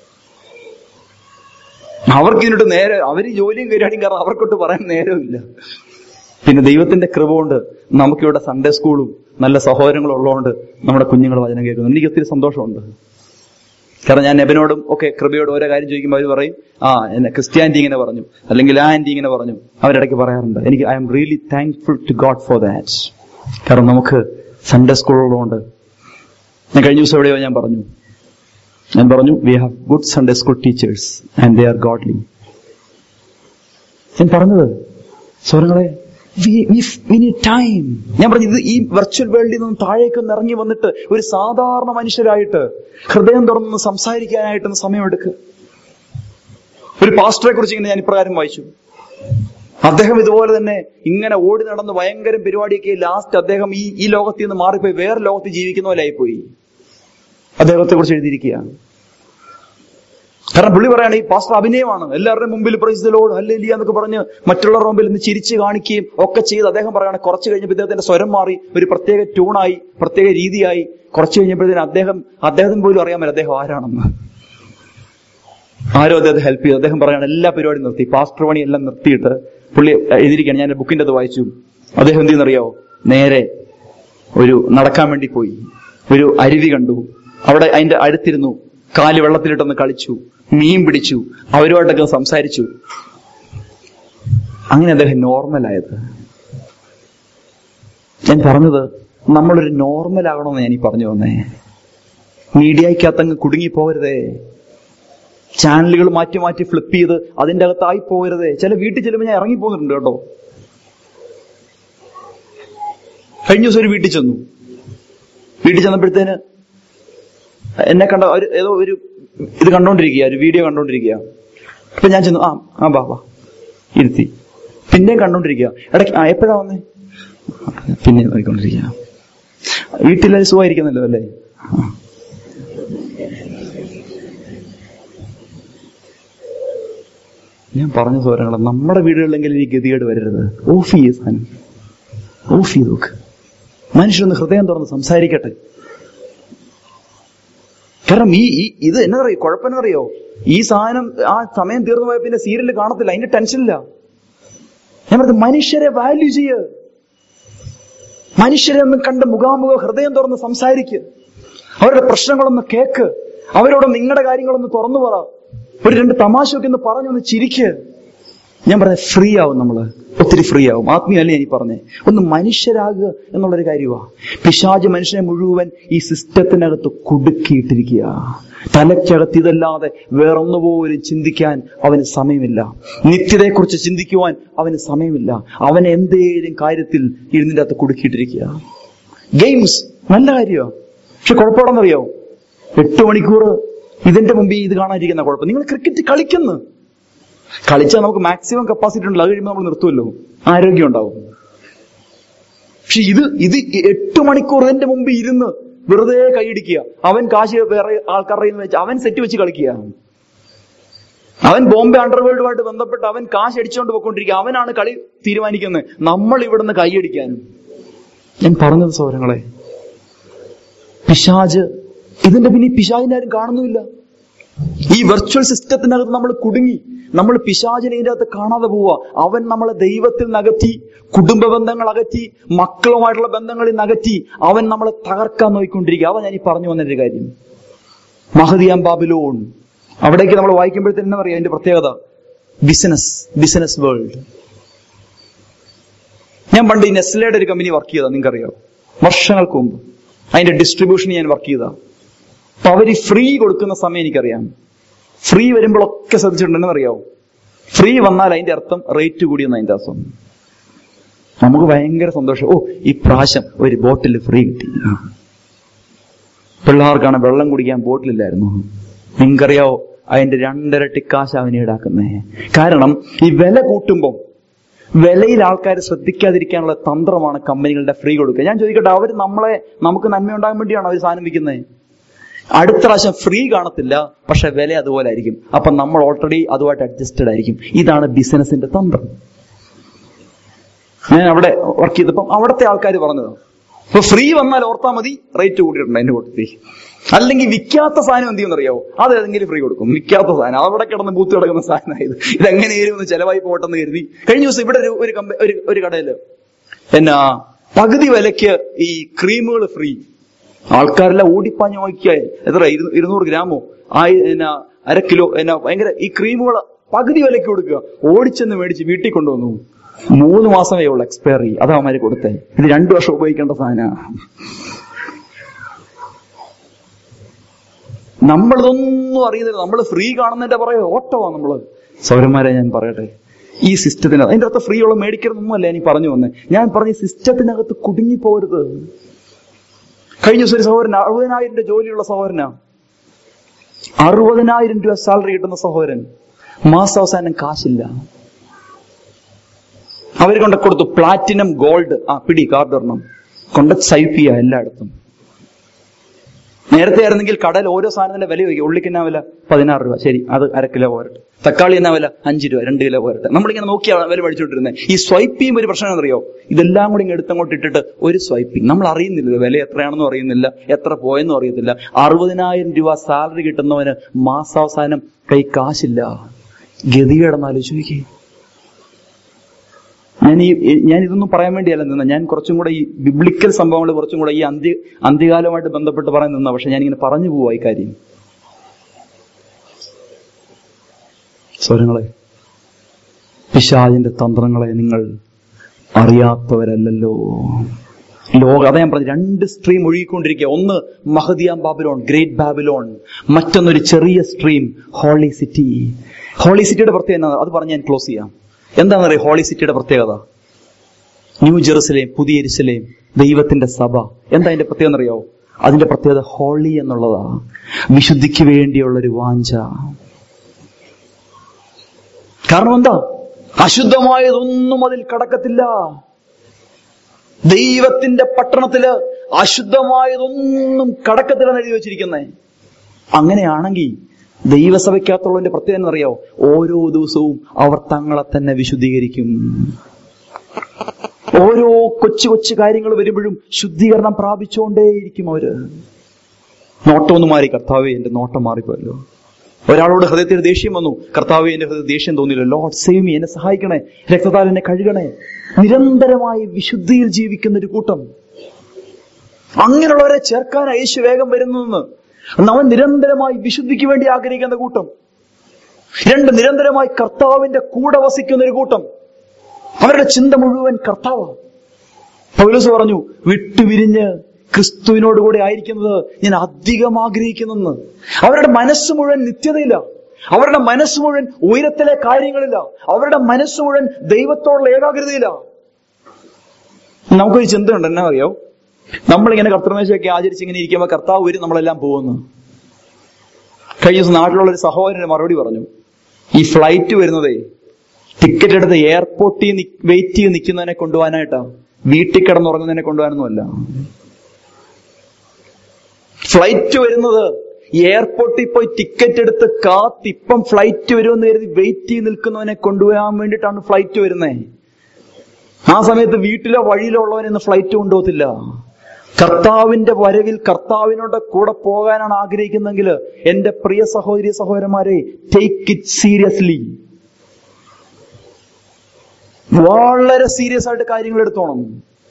അവർക്ക് ഇതിനോട്ട് നേരെ അവര് ജോലിയും കയറിയാണെങ്കിൽ കാരണം അവർക്കൊട്ട് പറയാൻ നേരമില്ല പിന്നെ ദൈവത്തിന്റെ കൃപ കൊണ്ട് നമുക്കിവിടെ സൺഡേ സ്കൂളും നല്ല സഹോദരങ്ങളും ഉള്ളതുകൊണ്ട് നമ്മുടെ കുഞ്ഞുങ്ങൾ വചനം കേൾക്കുന്നു എനിക്ക് ഒത്തിരി സന്തോഷമുണ്ട് കാരണം ഞാൻ നെബിനോടും ഒക്കെ കൃപയോട് ഓരോ കാര്യം ചോദിക്കുമ്പോൾ അവർ പറയും ആ എന്നെ ക്രിസ്ത്യാനിറ്റി ഇങ്ങനെ പറഞ്ഞു അല്ലെങ്കിൽ ആ ആന്റി ഇങ്ങനെ പറഞ്ഞു അവരിടയ്ക്ക് പറയാറുണ്ട് എനിക്ക് I'm really thankful to God for that കാരണം നമുക്ക് സൺഡേ സ്കൂളുള്ളതുകൊണ്ട് ഞാൻ കഴിഞ്ഞ ദിവസം എവിടെയോ ഞാൻ പറഞ്ഞു ഞാൻ പറഞ്ഞു we have good Sunday school teachers and they are godly ഞാൻ പറഞ്ഞത് സ്വരങ്ങളെ ടൈം ഞാൻ പറഞ്ഞു ഇത് ഈ വെർച്വൽ വേൾഡിൽ നിന്നും താഴേക്ക് ഒന്ന് ഇറങ്ങി വന്നിട്ട് ഒരു സാധാരണ മനുഷ്യരായിട്ട് ഹൃദയം തുറന്ന് സംസാരിക്കാനായിട്ടൊന്ന് സമയമെടുക്കുക ഒരു പാസ്റ്ററെ കുറിച്ച് ഇങ്ങനെ ഞാൻ ഇപ്രകാരം വായിച്ചു അദ്ദേഹം ഇതുപോലെ തന്നെ ഇങ്ങനെ ഓടി നടന്ന് ഭയങ്കര പരിപാടിയൊക്കെ ലാസ്റ്റ് അദ്ദേഹം ഈ ഈ ലോകത്തിൽ നിന്ന് മാറിപ്പോയി വേറെ ലോകത്ത് ജീവിക്കുന്ന പോലെ ആയിപ്പോയി അദ്ദേഹത്തെ കുറിച്ച് എഴുതിയിരിക്കുകയാണ് കാരണം പുള്ളി പറയാണ് ഈ പാസ്റ്റർ അഭിനയമാണ് എല്ലാവരുടെയും മുമ്പിൽ പ്രൈസലോട് അല്ലില്ല എന്നൊക്കെ പറഞ്ഞ് മറ്റുള്ളവരുടെ മുമ്പിൽ നിന്ന് ചിരിച്ച് കാണിക്കുകയും ഒക്കെ ചെയ്ത് അദ്ദേഹം പറയാണ് കുറച്ച് കഴിഞ്ഞപ്പോൾ ഇദ്ദേഹത്തിന്റെ സ്വരം മാറി ഒരു പ്രത്യേക ട്യൂണായി പ്രത്യേക രീതിയായി കുറച്ച് കഴിഞ്ഞപ്പോഴത്തേന് അദ്ദേഹം അദ്ദേഹത്തിന് പോലും അറിയാൻ പറ്റില്ല അദ്ദേഹം ആരാണെന്ന് ആരോ അദ്ദേഹത്തെ ഹെൽപ്പ് ചെയ്തു അദ്ദേഹം പറയാണ് എല്ലാ പരിപാടിയും നിർത്തി പാസ്റ്റർ പണി എല്ലാം നിർത്തിയിട്ട് പുള്ളി എഴുതിയിരിക്കുകയാണ് ഞാൻ ബുക്കിന്റെ അത് വായിച്ചു അദ്ദേഹം എന്ത് ചെയ്യുന്നറിയോ നേരെ ഒരു നടക്കാൻ വേണ്ടി പോയി ഒരു അരുവി കണ്ടു അവിടെ അതിന്റെ അടുത്തിരുന്നു കാല് വെള്ളത്തിലിട്ടൊന്ന് കളിച്ചു മീൻ പിടിച്ചു അവരുമായിട്ടൊക്കെ സംസാരിച്ചു അങ്ങനെ അദ്ദേഹം നോർമലായത് ഞാൻ പറഞ്ഞത് നമ്മളൊരു നോർമൽ ആകണമെന്ന് ഞാൻ ഈ പറഞ്ഞു വന്നേ മീഡിയക്കകത്തങ്ങ് കുടുങ്ങി പോകരുതേ ചാനലുകൾ മാറ്റി മാറ്റി ഫ്ലിപ്പ് ചെയ്ത് അതിന്റെ അകത്തായി പോകരുതേ ചില വീട്ടിൽ ചെല്ലുമ്പോൾ ഞാൻ ഇറങ്ങി പോകുന്നുണ്ട് കേട്ടോ കഴിഞ്ഞ ദിവസം ഒരു വീട്ടിൽ ചെന്നു വീട്ടിൽ ചെന്നപ്പോഴത്തേന് എന്നെ കണ്ട ഒരു ഏതോ ഒരു ഇത് കണ്ടോണ്ടിരിക്കുക ഒരു വീഡിയോ കണ്ടോണ്ടിരിക്കുക അപ്പൊ ഞാൻ ചെന്നു ആ ആ ബാ ബാ ഇരുത്തി പിന്നെയും കണ്ടോണ്ടിരിക്കുക ഇടയ്ക്ക് ആ എപ്പോഴാ വന്നേ പിന്നെ നോക്കിക്കൊണ്ടിരിക്കുക വീട്ടിലെല്ലാവരും സുഖമായിരിക്കുന്നല്ലോ അല്ലേ ആ. ഞാൻ പറഞ്ഞ സോരങ്ങളെ നമ്മുടെ വീടുകളിലെങ്കിലും ഈ ഗതികേട് വരരുത് ഓഫ് ചെയ്യ സാധനം ഓഫ് ചെയ്ത് നോക്ക് മനുഷ്യരൊന്ന് ഹൃദയം തുറന്ന് സംസാരിക്കട്ടെ കാരണം ഈ ഈ- ഇത് എന്നറിയോ കുഴപ്പമെന്നറിയോ ഈ സാധനം ആ സമയം തീർന്നു പോയ പിന്നെ സീരിയൽ കാണത്തില്ല അതിന്റെ ടെൻഷനില്ല ഞാൻ പറഞ്ഞത് മനുഷ്യരെ വാല്യൂ ചെയ്യ മനുഷ്യരെ ഒന്ന് കണ്ട് മുഖാമുഖ ഹൃദയം തുറന്ന് സംസാരിക്കുക അവരുടെ പ്രശ്നങ്ങളൊന്ന് കേക്ക് അവരോട് നിങ്ങളുടെ കാര്യങ്ങളൊന്ന് തുറന്നു പറ ഒരു രണ്ട് തമാശയൊക്കെ ഒന്ന് പറഞ്ഞൊന്ന് ചിരിക്ക് ഞാൻ പറഞ്ഞ ഫ്രീ ആവും നമ്മള് ഒത്തിരി ഫ്രീ ആവും ആത്മീയല്ലേ ഞാൻ ഈ പറഞ്ഞേ ഒന്ന് മനുഷ്യരാകുക എന്നുള്ളൊരു കാര്യമാ പിശാജ് മനുഷ്യനെ മുഴുവൻ ഈ സിസ്റ്റത്തിനകത്ത് കുടുക്കിയിട്ടിരിക്കുക തലയ്ക്കകത്ത് ഇതല്ലാതെ വേറൊന്നുപോലും ചിന്തിക്കാൻ അവന് സമയമില്ല നിത്യതയെക്കുറിച്ച് ചിന്തിക്കുവാൻ അവന് സമയമില്ല അവൻ എന്തേലും കാര്യത്തിൽ ഇതിൻ്റെ അകത്ത് കുടുക്കിയിട്ടിരിക്കുക ഗെയിംസ് നല്ല കാര്യമാണ് പക്ഷെ കുഴപ്പമാണെന്നറിയോ എട്ട് മണിക്കൂർ ഇതിന്റെ മുമ്പിൽ ഇത് കാണാതിരിക്കുന്ന കുഴപ്പം നിങ്ങൾ ക്രിക്കറ്റ് കളിക്കുന്നു കളിച്ചാൽ നമുക്ക് മാക്സിമം കപ്പാസിറ്റി ഉണ്ടല്ലോ അത് കഴിയുമ്പോൾ നമ്മൾ നിർത്തുമല്ലോ ആരോഗ്യം ഉണ്ടാവും പക്ഷെ ഇത് ഇത് എട്ട് മണിക്കൂർ ഇതിന്റെ മുമ്പ് ഇരുന്ന് വെറുതെ കൈയിടിക്കുക അവൻ കാശ് വേറെ ആൾക്കാരുടെ കയ്യിൽ നിന്ന് വെച്ച് അവൻ സെറ്റ് വെച്ച് കളിക്കുക അവൻ ബോംബെ അണ്ടർവേൾഡുമായിട്ട് ബന്ധപ്പെട്ട് അവൻ കാശ് അടിച്ചുകൊണ്ട് പോയിക്കൊണ്ടിരിക്കുക അവനാണ് കളി തീരുമാനിക്കുന്നത് നമ്മൾ ഇവിടുന്ന് കൈയടിക്കാനും ഞാൻ പറഞ്ഞത് സൗരങ്ങളെ പിശാജ് ഇതിന്റെ പിന്നെ ഈ പിശാജിനെ ആരും കാണുന്നുമില്ല ഈ വെർച്വൽ സിസ്റ്റത്തിനകത്ത് നമ്മൾ കുടുങ്ങി നമ്മൾ പിശാചിനെ ഇതിന്റെ അകത്ത് കാണാതെ പോവുക അവൻ നമ്മളെ ദൈവത്തിൽ നകറ്റി കുടുംബ ബന്ധങ്ങൾ അകറ്റി മക്കളുമായിട്ടുള്ള ബന്ധങ്ങളിൽ നകറ്റി അവൻ നമ്മളെ തകർക്കാൻ നോക്കിക്കൊണ്ടിരിക്കുക അവൻ ഞാൻ ഈ പറഞ്ഞു വന്നൊരു കാര്യം മഹദിയാം ബാബിലോൺ അവിടേക്ക് നമ്മൾ വായിക്കുമ്പോഴത്തേന് എന്താ പറയാ അതിന്റെ പ്രത്യേകത ബിസിനസ് ബിസിനസ് വേൾഡ് ഞാൻ പണ്ട് ഈ നെസ്ലയുടെ ഒരു കമ്പനി വർക്ക് ചെയ്താ നിങ്ങൾക്കറിയാം വർഷങ്ങൾക്ക് മുമ്പ് അതിന്റെ ഡിസ്ട്രിബ്യൂഷൻ ഞാൻ വർക്ക് ചെയ്താ അപ്പൊ അവര് ഫ്രീ കൊടുക്കുന്ന സമയം എനിക്കറിയാം ഫ്രീ വരുമ്പോഴൊക്കെ ശ്രദ്ധിച്ചിട്ടുണ്ടെന്ന് അറിയാവോ ഫ്രീ വന്നാൽ അതിന്റെ അർത്ഥം റേറ്റ് കൂടിയെന്ന് അതിന്റെ അർത്ഥം നമുക്ക് ഭയങ്കര സന്തോഷം ഓ ഈ പ്രാവശ്യം ഒരു ബോട്ടിൽ ഫ്രീ കിട്ടി ആ. പിള്ളേർക്കാണ് വെള്ളം കുടിക്കാൻ ബോട്ടിലില്ലായിരുന്നു നിങ്ങൾക്കറിയാവോ അതിന്റെ രണ്ടരട്ടി കാശ് അവന് ഈടാക്കുന്നേ കാരണം ഈ വില കൂട്ടുമ്പോൾ വിലയിൽ ആൾക്കാർ ശ്രദ്ധിക്കാതിരിക്കാനുള്ള തന്ത്രമാണ് കമ്പനികളുടെ ഫ്രീ കൊടുക്കുക ഞാൻ ചോദിക്കട്ടെ അവർ നമ്മളെ നമുക്ക് നന്മയുണ്ടാകാൻ വേണ്ടിയാണ് അവർ സാധനം വിൽക്കുന്നത് അടുത്ത പ്രാവശ്യം ഫ്രീ കാണത്തില്ല പക്ഷെ വില അതുപോലെ ആയിരിക്കും അപ്പൊ നമ്മൾ ഓൾറെഡി അതുമായിട്ട് അഡ്ജസ്റ്റഡ് ആയിരിക്കും ഇതാണ് ബിസിനസിന്റെ തന്ത്രം ഞാൻ അവിടെ വർക്ക് ചെയ്തപ്പം അവിടുത്തെ ആൾക്കാർ പറഞ്ഞത് ഇപ്പൊ ഫ്രീ വന്നാൽ ഓർത്താൽ മതി റേറ്റ് കൂടിയിട്ടുണ്ട് അതിന്റെ കൂട്ടത്തിൽ അല്ലെങ്കിൽ വിൽക്കാത്ത സാധനം എന്ത് ചെയ്യുമെന്നറിയാവോ അത് ഏതെങ്കിലും ഫ്രീ കൊടുക്കും വിൽക്കാത്ത സാധനം അവിടെ കിടന്ന് ബൂത്ത് കിടക്കുന്ന സാധനമായത് ഇതെങ്ങനെയായിരുന്നു ഒന്ന് ചെലവായി പോട്ടെന്ന് കരുതി കഴിഞ്ഞ ദിവസം ഇവിടെ ഒരു ഒരു കമ്പ ഒരു ഒരു കടയില് എന്നാ പകുതി വിലയ്ക്ക് ഈ ക്രീമുകൾ ഫ്രീ ആൾക്കാരെല്ലാം ഓടിപ്പാഞ്ഞ് നോക്കിയാ എത്ര ഇരു- ഇരുന്നൂറ് ഗ്രാമോ ആ എന്നാ അര കിലോ എന്നാ ഭയങ്കര ഈ ക്രീമുകൾ പകുതി വിലയ്ക്ക് കൊടുക്കുക ഓടിച്ചെന്ന് മേടിച്ച് വീട്ടിൽ കൊണ്ടുവന്നു മൂന്ന് മാസമേ ഉള്ളൂ എക്സ്പയറി അതാ അവന്മാര് കൊടുത്തേ ഇത് രണ്ടു വർഷം ഉപയോഗിക്കേണ്ട സാധന നമ്മളിതൊന്നും അറിയുന്നില്ല നമ്മൾ ഫ്രീ കാണുന്നതിന്റെ പറയാ ഓട്ടമാ നമ്മള് സൗരന്മാരെ ഞാൻ പറയട്ടെ ഈ സിസ്റ്റത്തിന് അതിന്റെ അകത്ത് ഫ്രീ ഉള്ള മേടിക്കണമെന്നല്ല ഞാൻ ഈ പറഞ്ഞു വന്നേ ഞാൻ പറഞ്ഞ സിസ്റ്റത്തിനകത്ത് കുടുങ്ങി പോരുത് കഴിഞ്ഞ ദിവസം ഒരു സഹോദരൻ അറുപതിനായിരം രൂപ ജോലിയുള്ള സഹോദരനാ അറുപതിനായിരം രൂപ സാലറി കിട്ടുന്ന സഹോദരൻ മാസാവസാനം കാശില്ല അവർ കൊണ്ട് കൊടുത്തു പ്ലാറ്റിനം ഗോൾഡ് ആ പിടി കാർഡ് ഒരെണ്ണം കൊണ്ട് സൈപ്പ് ചെയ്യുക എല്ലായിടത്തും നേരത്തെ ആയിരുന്നെങ്കിൽ കടൽ ഓരോ സാധനത്തിന്റെ വില ചോദിക്കും ഉള്ളിക്ക് എന്നാ വില പതിനാറ് രൂപ ശരി അത് അര കിലോ പോരട്ടെ തക്കാളി എന്നാ വില അഞ്ച് രൂപ രണ്ട് കിലോ പോരട്ടെ നമ്മളിങ്ങനെ നോക്കിയാണ് വില മേടിച്ചുകൊണ്ടിരുന്നത് ഈ സ്വൈപ്പ് ചെയ്യുമ്പോൾ ഒരു പ്രശ്നം എന്നറിയോ ഇതെല്ലാം കൂടി ഇങ്ങ് എടുത്തങ്ങോട്ട് ഇട്ടിട്ട് ഒരു സ്വൈപ്പിംഗ് നമ്മൾ അറിയുന്നില്ല വില എത്രയാണെന്നും അറിയുന്നില്ല എത്ര പോയെന്നും അറിയത്തില്ല അറുപതിനായിരം രൂപ സാലറി കിട്ടുന്നവന് മാസാവസാനം കൈ കാശില്ല ഗതികേടെന്ന് ആലോചിക്കുക ഞാൻ ഈ ഞാൻ ഇതൊന്നും പറയാൻ വേണ്ടിയല്ല നിന്ന ഞാൻ കുറച്ചും കൂടെ ഈ ബിബ്ലിക്കൽ സംഭവങ്ങൾ കുറച്ചും കൂടെ ഈ അന്ത്യ അന്ത്യകാലമായിട്ട് ബന്ധപ്പെട്ട് പറയാൻ നിന്ന പക്ഷെ ഞാൻ ഇങ്ങനെ പറഞ്ഞു പോവാ ഈ കാര്യം സ്വരങ്ങളെ പിശാജിന്റെ തന്ത്രങ്ങളെ നിങ്ങൾ അറിയാത്തവരല്ലല്ലോ ലോക അതാ ഞാൻ പറഞ്ഞു രണ്ട് സ്ട്രീം ഒഴുകിക്കൊണ്ടിരിക്കുക ഒന്ന് മഹദിയാം ബാബിലോൺ ഗ്രേറ്റ് ബാബിലോൺ മറ്റൊന്നൊരു ചെറിയ സ്ട്രീം ഹോളി സിറ്റി ഹോളി സിറ്റിയുടെ പ്രത്യേകത എന്താ അത് പറഞ്ഞ് ഞാൻ ക്ലോസ് ചെയ്യാം എന്താണെന്നറിയോ ഹോളി സിറ്റിയുടെ പ്രത്യേകത ന്യൂ ജെറുസലേം പുതിയ എരുസലേം ദൈവത്തിന്റെ സഭ എന്താ അതിന്റെ പ്രത്യേകത എന്നറിയോ അതിന്റെ പ്രത്യേകത ഹോളി എന്നുള്ളതാ വിശുദ്ധിക്ക് വേണ്ടിയുള്ള ഒരു വാഞ്ച കാരണം എന്താ അശുദ്ധമായതൊന്നും അതിൽ കടക്കത്തില്ല ദൈവത്തിന്റെ പട്ടണത്തില് അശുദ്ധമായതൊന്നും കടക്കത്തില്ലെന്ന് എഴുതി വെച്ചിരിക്കുന്നേ അങ്ങനെയാണെങ്കിൽ ദൈവസഭയ്ക്കകത്തുള്ളതിന്റെ പ്രത്യേകത എന്നറിയോ ഓരോ ദിവസവും അവർ തങ്ങളെ തന്നെ വിശുദ്ധീകരിക്കും ഓരോ കൊച്ചു കൊച്ചു കാര്യങ്ങൾ വരുമ്പോഴും ശുദ്ധീകരണം പ്രാപിച്ചുകൊണ്ടേയിരിക്കും അവര് നോട്ടം ഒന്ന് മാറി കർത്താവേ എന്റെ നോട്ടം മാറിപ്പോയല്ലോ ഒരാളോട് ഹൃദയത്തിൽ ദേഷ്യം വന്നു കർത്താവേ എന്റെ ഹൃദയത്തിൽ ദേഷ്യം തോന്നിയില്ല ലോഡ് സേവ് മീ എന്നെ സഹായിക്കണേ രക്തത്താൽ എന്നെ കഴുകണേ നിരന്തരമായി വിശുദ്ധിയിൽ ജീവിക്കുന്ന ഒരു കൂട്ടം അങ്ങനെയുള്ളവരെ ചേർക്കാൻ യേശു വേഗം വരുന്നെന്ന് അവൻ നിരന്തരമായി വിശുദ്ധിക്ക് വേണ്ടി ആഗ്രഹിക്കുന്ന കൂട്ടം രണ്ട് നിരന്തരമായി കർത്താവിന്റെ കൂടെ വസിക്കുന്ന ഒരു കൂട്ടം അവരുടെ ചിന്ത മുഴുവൻ കർത്താവ് പൗലോസ് പറഞ്ഞു വിട്ടുവിരിഞ്ഞ് ക്രിസ്തുവിനോട് കൂടെ ആയിരിക്കുന്നത് ഞാൻ അധികം ആഗ്രഹിക്കുന്നെന്ന് അവരുടെ മനസ്സ് മുഴുവൻ നിത്യതയില്ല അവരുടെ മനസ്സ് മുഴുവൻ ഉയരത്തിലെ കാര്യങ്ങളില്ല അവരുടെ മനസ്സ് മുഴുവൻ ദൈവത്തോടുള്ള ഏകാഗ്രതയില്ല നമുക്കൊരു ചിന്തയുണ്ട് എന്നാ അറിയോ നമ്മളിങ്ങനെ കർത്തൃമേശയൊക്കെ ആചരിച്ച് ഇങ്ങനെ ഇരിക്കുമ്പോൾ കർത്താവ് വരും നമ്മളെല്ലാം പോകുന്നു കഴിഞ്ഞ ദിവസം നാട്ടിലുള്ള ഒരു സഹോദരന് മറുപടി പറഞ്ഞു ഈ ഫ്ലൈറ്റ് വരുന്നതേ ടിക്കറ്റ് എടുത്ത് എയർപോർട്ടിൽ വെയിറ്റ് ചെയ്ത് നിൽക്കുന്നതിനെ കൊണ്ടുപോകാനായിട്ടാ വീട്ടിൽ കിടന്നുറങ്ങുന്നതിനെ കൊണ്ടുപോകാനൊന്നുമല്ല ഫ്ലൈറ്റ് വരുന്നത് എയർപോർട്ടിൽ പോയി ടിക്കറ്റ് എടുത്ത് കാത്ത് ഇപ്പം ഫ്ലൈറ്റ് വരുമെന്ന് കരുതി വെയിറ്റ് ചെയ്ത് നിൽക്കുന്നവനെ കൊണ്ടുപോകാൻ വേണ്ടിയിട്ടാണ് ഫ്ലൈറ്റ് വരുന്നത് ആ സമയത്ത് വീട്ടിലോ വഴിയിലോ ഉള്ളവനൊന്നും ഫ്ലൈറ്റ് കൊണ്ടുപോകത്തില്ല കർത്താവിന്റെ വരവിൽ കർത്താവിനോട് കൂടെ പോകാനാണ് ആഗ്രഹിക്കുന്നെങ്കിൽ എന്റെ പ്രിയ സഹോദരി സഹോദരന്മാരെ ടേക്ക് ഇറ്റ് സീരിയസ്ലി വളരെ സീരിയസ് ആയിട്ട് കാര്യങ്ങൾ എടുത്തോണം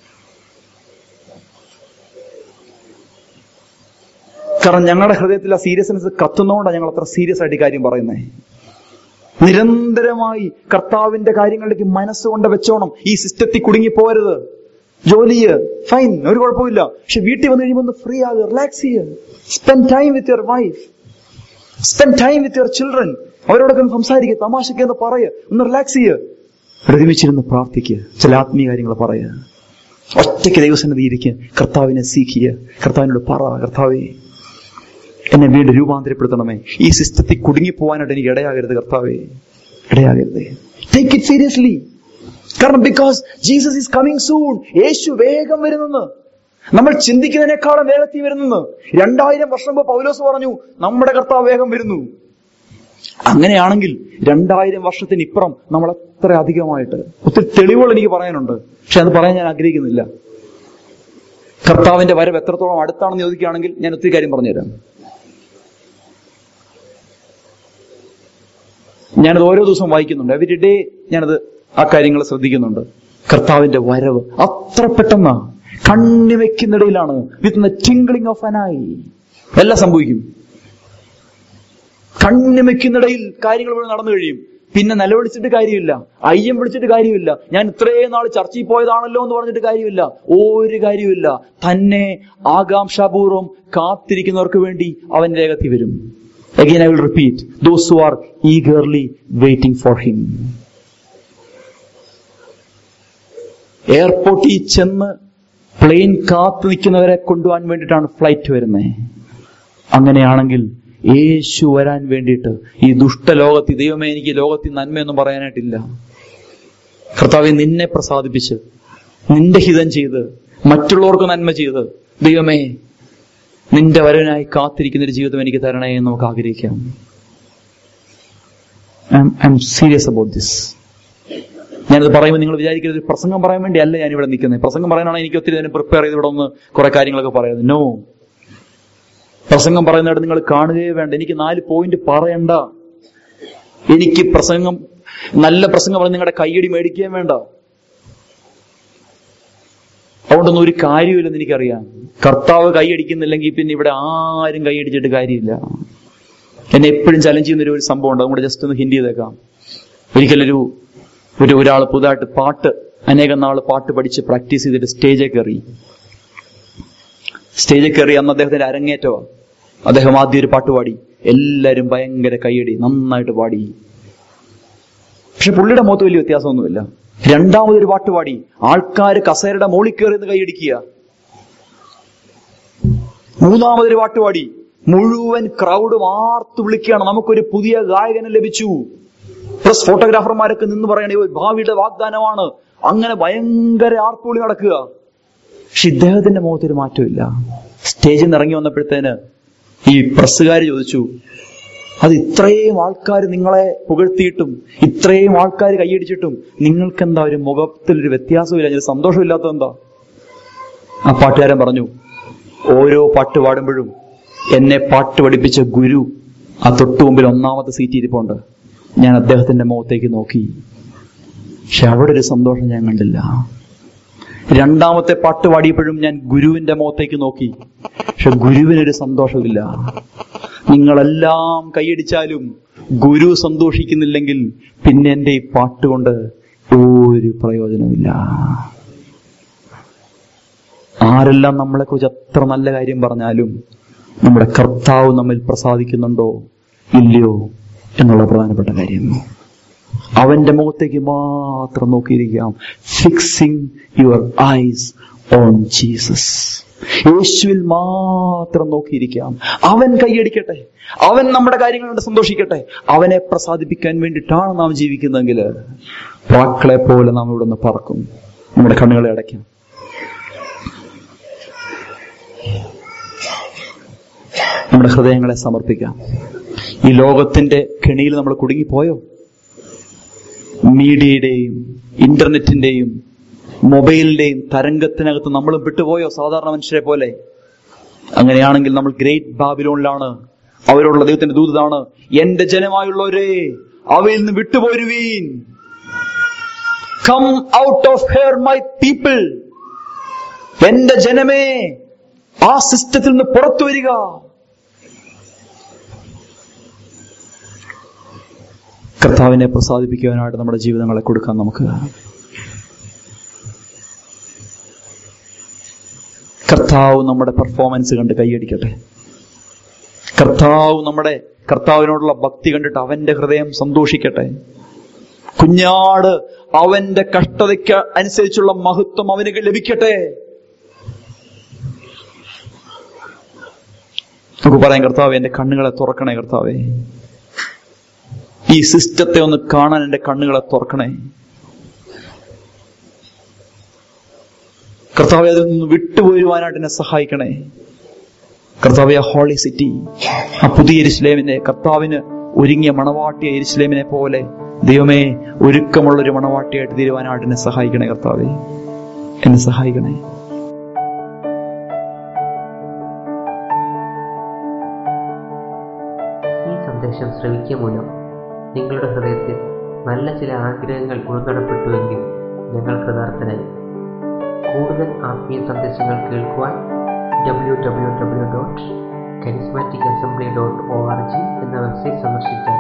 കാരണം ഞങ്ങളുടെ ഹൃദയത്തിൽ ആ സീരിയസ്നെസ് കത്തുന്നതുകൊണ്ടാണ് ഞങ്ങൾ അത്ര സീരിയസ് ആയിട്ട് ഈ കാര്യം പറയുന്നത് നിരന്തരമായി കർത്താവിന്റെ കാര്യങ്ങളിലേക്ക് മനസ്സുകൊണ്ട് വെച്ചോണം ഈ സിസ്റ്റത്തിൽ കുടുങ്ങി പോരുത് ജോലിയ് ഫൈൻ ഒരു കുഴപ്പമില്ല പക്ഷെ വീട്ടിൽ വന്നു കഴിയുമ്പോൾ ഒന്ന് ഫ്രീ ആകുക റിലാക്സ് ചെയ്യുക spend time with your wife spend time with your children അവരോടൊക്കെ ഒന്ന് സംസാരിക്കുക തമാശയ്ക്ക് എന്ന് പറയുക ഒന്ന് റിലാക്സ് ചെയ്യുക ഒരുമിച്ചിരുന്ന് പ്രാർത്ഥിക്കുക ചില ആത്മീയ കാര്യങ്ങൾ പറയുക ഒറ്റയ്ക്ക് ദൈവസന്നിധി ഇരിക്കുക കർത്താവിനെ സീക്കുക കർത്താവിനോട് പറ കർത്താവേ എന്നെ വീണ്ടും രൂപാന്തരപ്പെടുത്തണമേ ഈ സിസ്റ്റത്തിൽ കുടുങ്ങി പോകാനായിട്ട് എനിക്ക് ഇടയാകരുത് കർത്താവേ ഇടയാകരുത് ടേക്ക് ഇറ്റ് സീരിയസ്ലി കാരണം because Jesus is coming soon യേശു വേഗം വരുന്നെന്ന് നമ്മൾ ചിന്തിക്കുന്നതിനേക്കാളും വേഗത്തിൽ വരുന്നെന്ന് രണ്ടായിരം വർഷം മുമ്പ് പൗലോസ് പറഞ്ഞു നമ്മുടെ കർത്താവ് വേഗം വരുന്നു അങ്ങനെയാണെങ്കിൽ രണ്ടായിരം വർഷത്തിന് ഇപ്പുറം നമ്മൾ എത്ര അധികമായിട്ട് ഒത്തിരി തെളിവുകൾ എനിക്ക് പറയാനുണ്ട് പക്ഷെ അത് പറയാൻ ഞാൻ ആഗ്രഹിക്കുന്നില്ല കർത്താവിന്റെ വരവ് എത്രത്തോളം അടുത്താണെന്ന് ചോദിക്കുകയാണെങ്കിൽ ഞാൻ ഒത്തിരി കാര്യം പറഞ്ഞുതരാം ഞാനത് ഓരോ ദിവസവും വായിക്കുന്നുണ്ട് എവരി ഡേ ഞാനത് ആ കാര്യങ്ങൾ ശ്രദ്ധിക്കുന്നുണ്ട് കർത്താവിന്റെ വരവ് അത്ര പെട്ടെന്നാ കണ്ണി വെക്കുന്നിടയിലാണ് വിത്ത് ടിംഗ്ലിംഗ് ഓഫ് അനായി എല്ലാം സംഭവിക്കും കണ്ണി വെക്കുന്നിടയിൽ കാര്യങ്ങൾ മുഴുവൻ നടന്നു കഴിയും പിന്നെ നിലവിളിച്ചിട്ട് കാര്യമില്ല അയ്യം വിളിച്ചിട്ട് കാര്യമില്ല ഞാൻ ഇത്രയും നാൾ ചർച്ചയിൽ പോയതാണല്ലോ എന്ന് പറഞ്ഞിട്ട് കാര്യമില്ല ഒരു കാര്യമില്ല തന്നെ ആകാംക്ഷാപൂർവം കാത്തിരിക്കുന്നവർക്ക് വേണ്ടി അവൻ വേഗത്തിൽ വരും again I will repeat those who are eagerly waiting for him എയർപോർട്ടിൽ ചെന്ന് പ്ലെയിൻ കാത്തു നിൽക്കുന്നവരെ കൊണ്ടുപോകാൻ വേണ്ടിയിട്ടാണ് ഫ്ലൈറ്റ് വരുന്നത് അങ്ങനെയാണെങ്കിൽ യേശു വരാൻ വേണ്ടിയിട്ട് ഈ ദുഷ്ടലോകത്തിൽ ദൈവമേ എനിക്ക് ലോകത്തിൽ നന്മയൊന്നും പറയാനായിട്ടില്ല കർത്താവെ നിന്നെ പ്രസാദിപ്പിച്ച് നിന്റെ ഹിതം ചെയ്ത് മറ്റുള്ളവർക്ക് നന്മ ചെയ്ത് ദൈവമേ നിന്റെ വരവിനായി കാത്തിരിക്കുന്ന ഒരു ജീവിതം എനിക്ക് തരണേ എന്ന് നമുക്ക് ആഗ്രഹിക്കാം I'm serious about this ഞാനത് പറയുമ്പോൾ നിങ്ങൾ വിചാരിക്കരുത് പ്രസംഗം പറയാൻ വേണ്ടി അല്ല ഞാൻ ഇവിടെ നിൽക്കുന്നത് പ്രസംഗം പറയാനാണ് എനിക്ക് ഒത്തിരി നേരം പ്രിപ്പയർ ചെയ്ത് ഇവിടെ ഒന്ന് കുറെ കാര്യങ്ങളൊക്കെ പറയുന്നത് നോ പ്രസംഗം പറയുന്നിടത്ത് നിങ്ങൾ കാണുകയേ വേണ്ട എനിക്ക് നാല് പോയിന്റ് പറയണ്ട എനിക്ക് പ്രസംഗം നല്ല പ്രസംഗം പറഞ്ഞ് നിങ്ങളുടെ കൈയടി മേടിക്കുകയും വേണ്ട അതുകൊണ്ടൊന്നും ഒരു കാര്യമില്ലെന്ന് എനിക്കറിയാം കർത്താവ് കൈയടിക്കുന്നില്ലെങ്കിൽ പിന്നെ ഇവിടെ ആരും കൈയടിച്ചിട്ട് കാര്യമില്ല എന്നെ എപ്പോഴും ചലഞ്ച് ചെയ്യുന്ന ഒരു സംഭവം ഉണ്ട് അതുകൊണ്ട് ജസ്റ്റ് ഒന്ന് ഹിന്റ് ചെയ്തേക്കാം ഒരിക്കലൊരു ഒരു ഒരാൾ പുതുതായിട്ട് പാട്ട് അനേകം നാൾ പാട്ട് പഠിച്ച് പ്രാക്ടീസ് ചെയ്തിട്ട് സ്റ്റേജിൽ കയറി സ്റ്റേജിൽ കയറി അന്ന് അദ്ദേഹത്തിന്റെ അരങ്ങേറ്റവാ അദ്ദേഹം ആദ്യം ഒരു പാട്ട് പാടി എല്ലാരും ഭയങ്കര കൈയടി നന്നായിട്ട് പാടി പക്ഷെ പുള്ളിയുടെ മുഖത്ത് വലിയ വ്യത്യാസമൊന്നുമില്ല രണ്ടാമതൊരു പാട്ട് പാടി ആൾക്കാർ കസേരയുടെ മോളിൽ കയറി നിന്ന് കൈയടിക്കുക മൂന്നാമതൊരു പാട്ട് പാടി മുഴുവൻ ക്രൗഡ് വാർത്തു വിളിക്കുകയാണ് നമുക്കൊരു പുതിയ ഗായകനെ ലഭിച്ചു പ്ലസ് ഫോട്ടോഗ്രാഫർമാരൊക്കെ നിന്ന് പറയണേ "ഓ, ഭാവിയുടെ വാഗ്ദാനമാണ് അങ്ങനെ ഭയങ്കര ആർപ്പുവിളി നടക്കുക പക്ഷെ ഇദ്ദേഹത്തിന്റെ മുഖത്തൊരു മാറ്റമില്ല സ്റ്റേജിൽ നിന്ന് ഇറങ്ങി വന്നപ്പോഴത്തേന് ഈ പ്രസ്സുകാർ ചോദിച്ചു അത് ഇത്രയും ആൾക്കാർ നിങ്ങളെ പുകഴ്ത്തിയിട്ടും ഇത്രയും ആൾക്കാർ കൈയടിച്ചിട്ടും നിങ്ങൾക്ക് എന്താ ഒരു മുഖത്തിലൊരു വ്യത്യാസമില്ല ഒരു സന്തോഷമില്ലാത്തത് എന്താ ആ പാട്ടുകാരൻ പറഞ്ഞു ഓരോ പാട്ട് പാടുമ്പോഴും എന്നെ പാട്ട് പഠിപ്പിച്ച ഗുരു ആ തൊട്ടു മുമ്പിൽ ഒന്നാമത്തെ സീറ്റ് ഇരിപ്പുണ്ട് ഞാൻ അദ്ദേഹത്തിന്റെ മുഖത്തേക്ക് നോക്കി പക്ഷെ അവിടെ ഒരു സന്തോഷം ഞാൻ കണ്ടില്ല രണ്ടാമത്തെ പാട്ട് പാടിയപ്പോഴും ഞാൻ ഗുരുവിന്റെ മുഖത്തേക്ക് നോക്കി പക്ഷെ ഗുരുവിനൊരു സന്തോഷമില്ല നിങ്ങളെല്ലാം കൈയടിച്ചാലും ഗുരു സന്തോഷിക്കുന്നില്ലെങ്കിൽ പിന്നെ എന്റെ ഈ പാട്ട് കൊണ്ട് ഒരു പ്രയോജനമില്ല ആരെല്ലാം നമ്മളെ കുറിച്ച് എത്ര നല്ല കാര്യം പറഞ്ഞാലും നമ്മുടെ കർത്താവ് നമ്മിൽ പ്രസാദിക്കുന്നുണ്ടോ ഇല്ലയോ എന്നുള്ള പ്രധാനപ്പെട്ട കാര്യം അവന്റെ മുഖത്തേക്ക് മാത്രം നോക്കിയിരിക്കാം fixing your eyes on Jesus യേശുവിൽ മാത്രം നോക്കിയിരിക്കാം അവൻ കൈയടിക്കട്ടെ അവൻ നമ്മുടെ കാര്യങ്ങൾ കൊണ്ട് സന്തോഷിക്കട്ടെ അവനെ പ്രസാദിപ്പിക്കാൻ വേണ്ടിയിട്ടാണ് നാം ജീവിക്കുന്നതെങ്കിൽ പ്രാക്കളെ പോലെ നാം ഇവിടെ നിന്ന് പറക്കും നമ്മുടെ കണ്ണുകളെ അടയ്ക്കാം നമ്മുടെ ഹൃദയങ്ങളെ സമർപ്പിക്കാം ഈ ലോകത്തിന്റെ കെണിയിൽ നമ്മൾ കുടുങ്ങിപ്പോയോ മീഡിയയുടെയും ഇന്റർനെറ്റിന്റെയും മൊബൈലിന്റെയും തരംഗത്തിനകത്ത് നമ്മളും വിട്ടുപോയോ സാധാരണ മനുഷ്യരെ പോലെ അങ്ങനെയാണെങ്കിൽ നമ്മൾ ഗ്രേറ്റ് ബാബിലോണിലാണ് അവരോടുള്ള ദൈവത്തിന്റെ ദൂതാണ് എന്റെ ജനമായുള്ളവരെ അവയിൽ നിന്ന് വിട്ടുപോരുവീൻ come out of her my people എന്റെ ജനമേ ആ സിസ്റ്റത്തിൽ നിന്ന് പുറത്തു വരിക കർത്താവിനെ പ്രസാദിപ്പിക്കുവാനായിട്ട് നമ്മുടെ ജീവിതങ്ങളെ കൊടുക്കാൻ നമുക്ക് കർത്താവ് നമ്മുടെ പെർഫോമൻസ് കണ്ട് കൈയടിക്കട്ടെ കർത്താവ് നമ്മുടെ കർത്താവിനോടുള്ള ഭക്തി കണ്ടിട്ട് അവന്റെ ഹൃദയം സന്തോഷിക്കട്ടെ കുഞ്ഞാട് അവന്റെ കഷ്ടതയ്ക്ക് അനുസരിച്ചുള്ള മഹത്വം അവന് ലഭിക്കട്ടെ നമുക്ക് പറയാം കർത്താവ് എന്റെ കണ്ണുകളെ തുറക്കണേ കർത്താവേ ഈ സിസ്റ്റത്തെ ഒന്ന് കാണാൻ എന്റെ കണ്ണുകളെ തുറക്കണേ കർത്താവെ അതിൽ നിന്ന് വിട്ടുപോരുവാനായിട്ട് എന്നെ സഹായിക്കണേ കർത്താവെ ആ ഹോളി സിറ്റി ആ പുതിയ എരിശ്ലേമിനെ കർത്താവിന് ഒരുങ്ങിയ മണവാട്ടിയ എരിശ്ലേമിനെ പോലെ ദൈവമേ ഒരുക്കമുള്ള ഒരു മണവാട്ടിയായിട്ട് തീരുവാനായിട്ട് എന്നെ സഹായിക്കണേ കർത്താവെ എന്നെ സഹായിക്കണേ ഈ സന്ദേശം ശ്രവിക്കുക മൂലം നിങ്ങളുടെ ഹൃദയത്തിൽ നല്ല ചില ആഗ്രഹങ്ങൾ ഉൾനടപ്പെട്ടുവെങ്കിൽ ഞങ്ങൾ കൃതാർത്ഥനായി കൂടുതൽ ആത്മീയ സന്ദേശങ്ങൾ കേൾക്കുവാൻ W W W dot charismatic assembly dot O R G എന്ന വെബ്സൈറ്റ് സന്ദർശിച്ചാൽ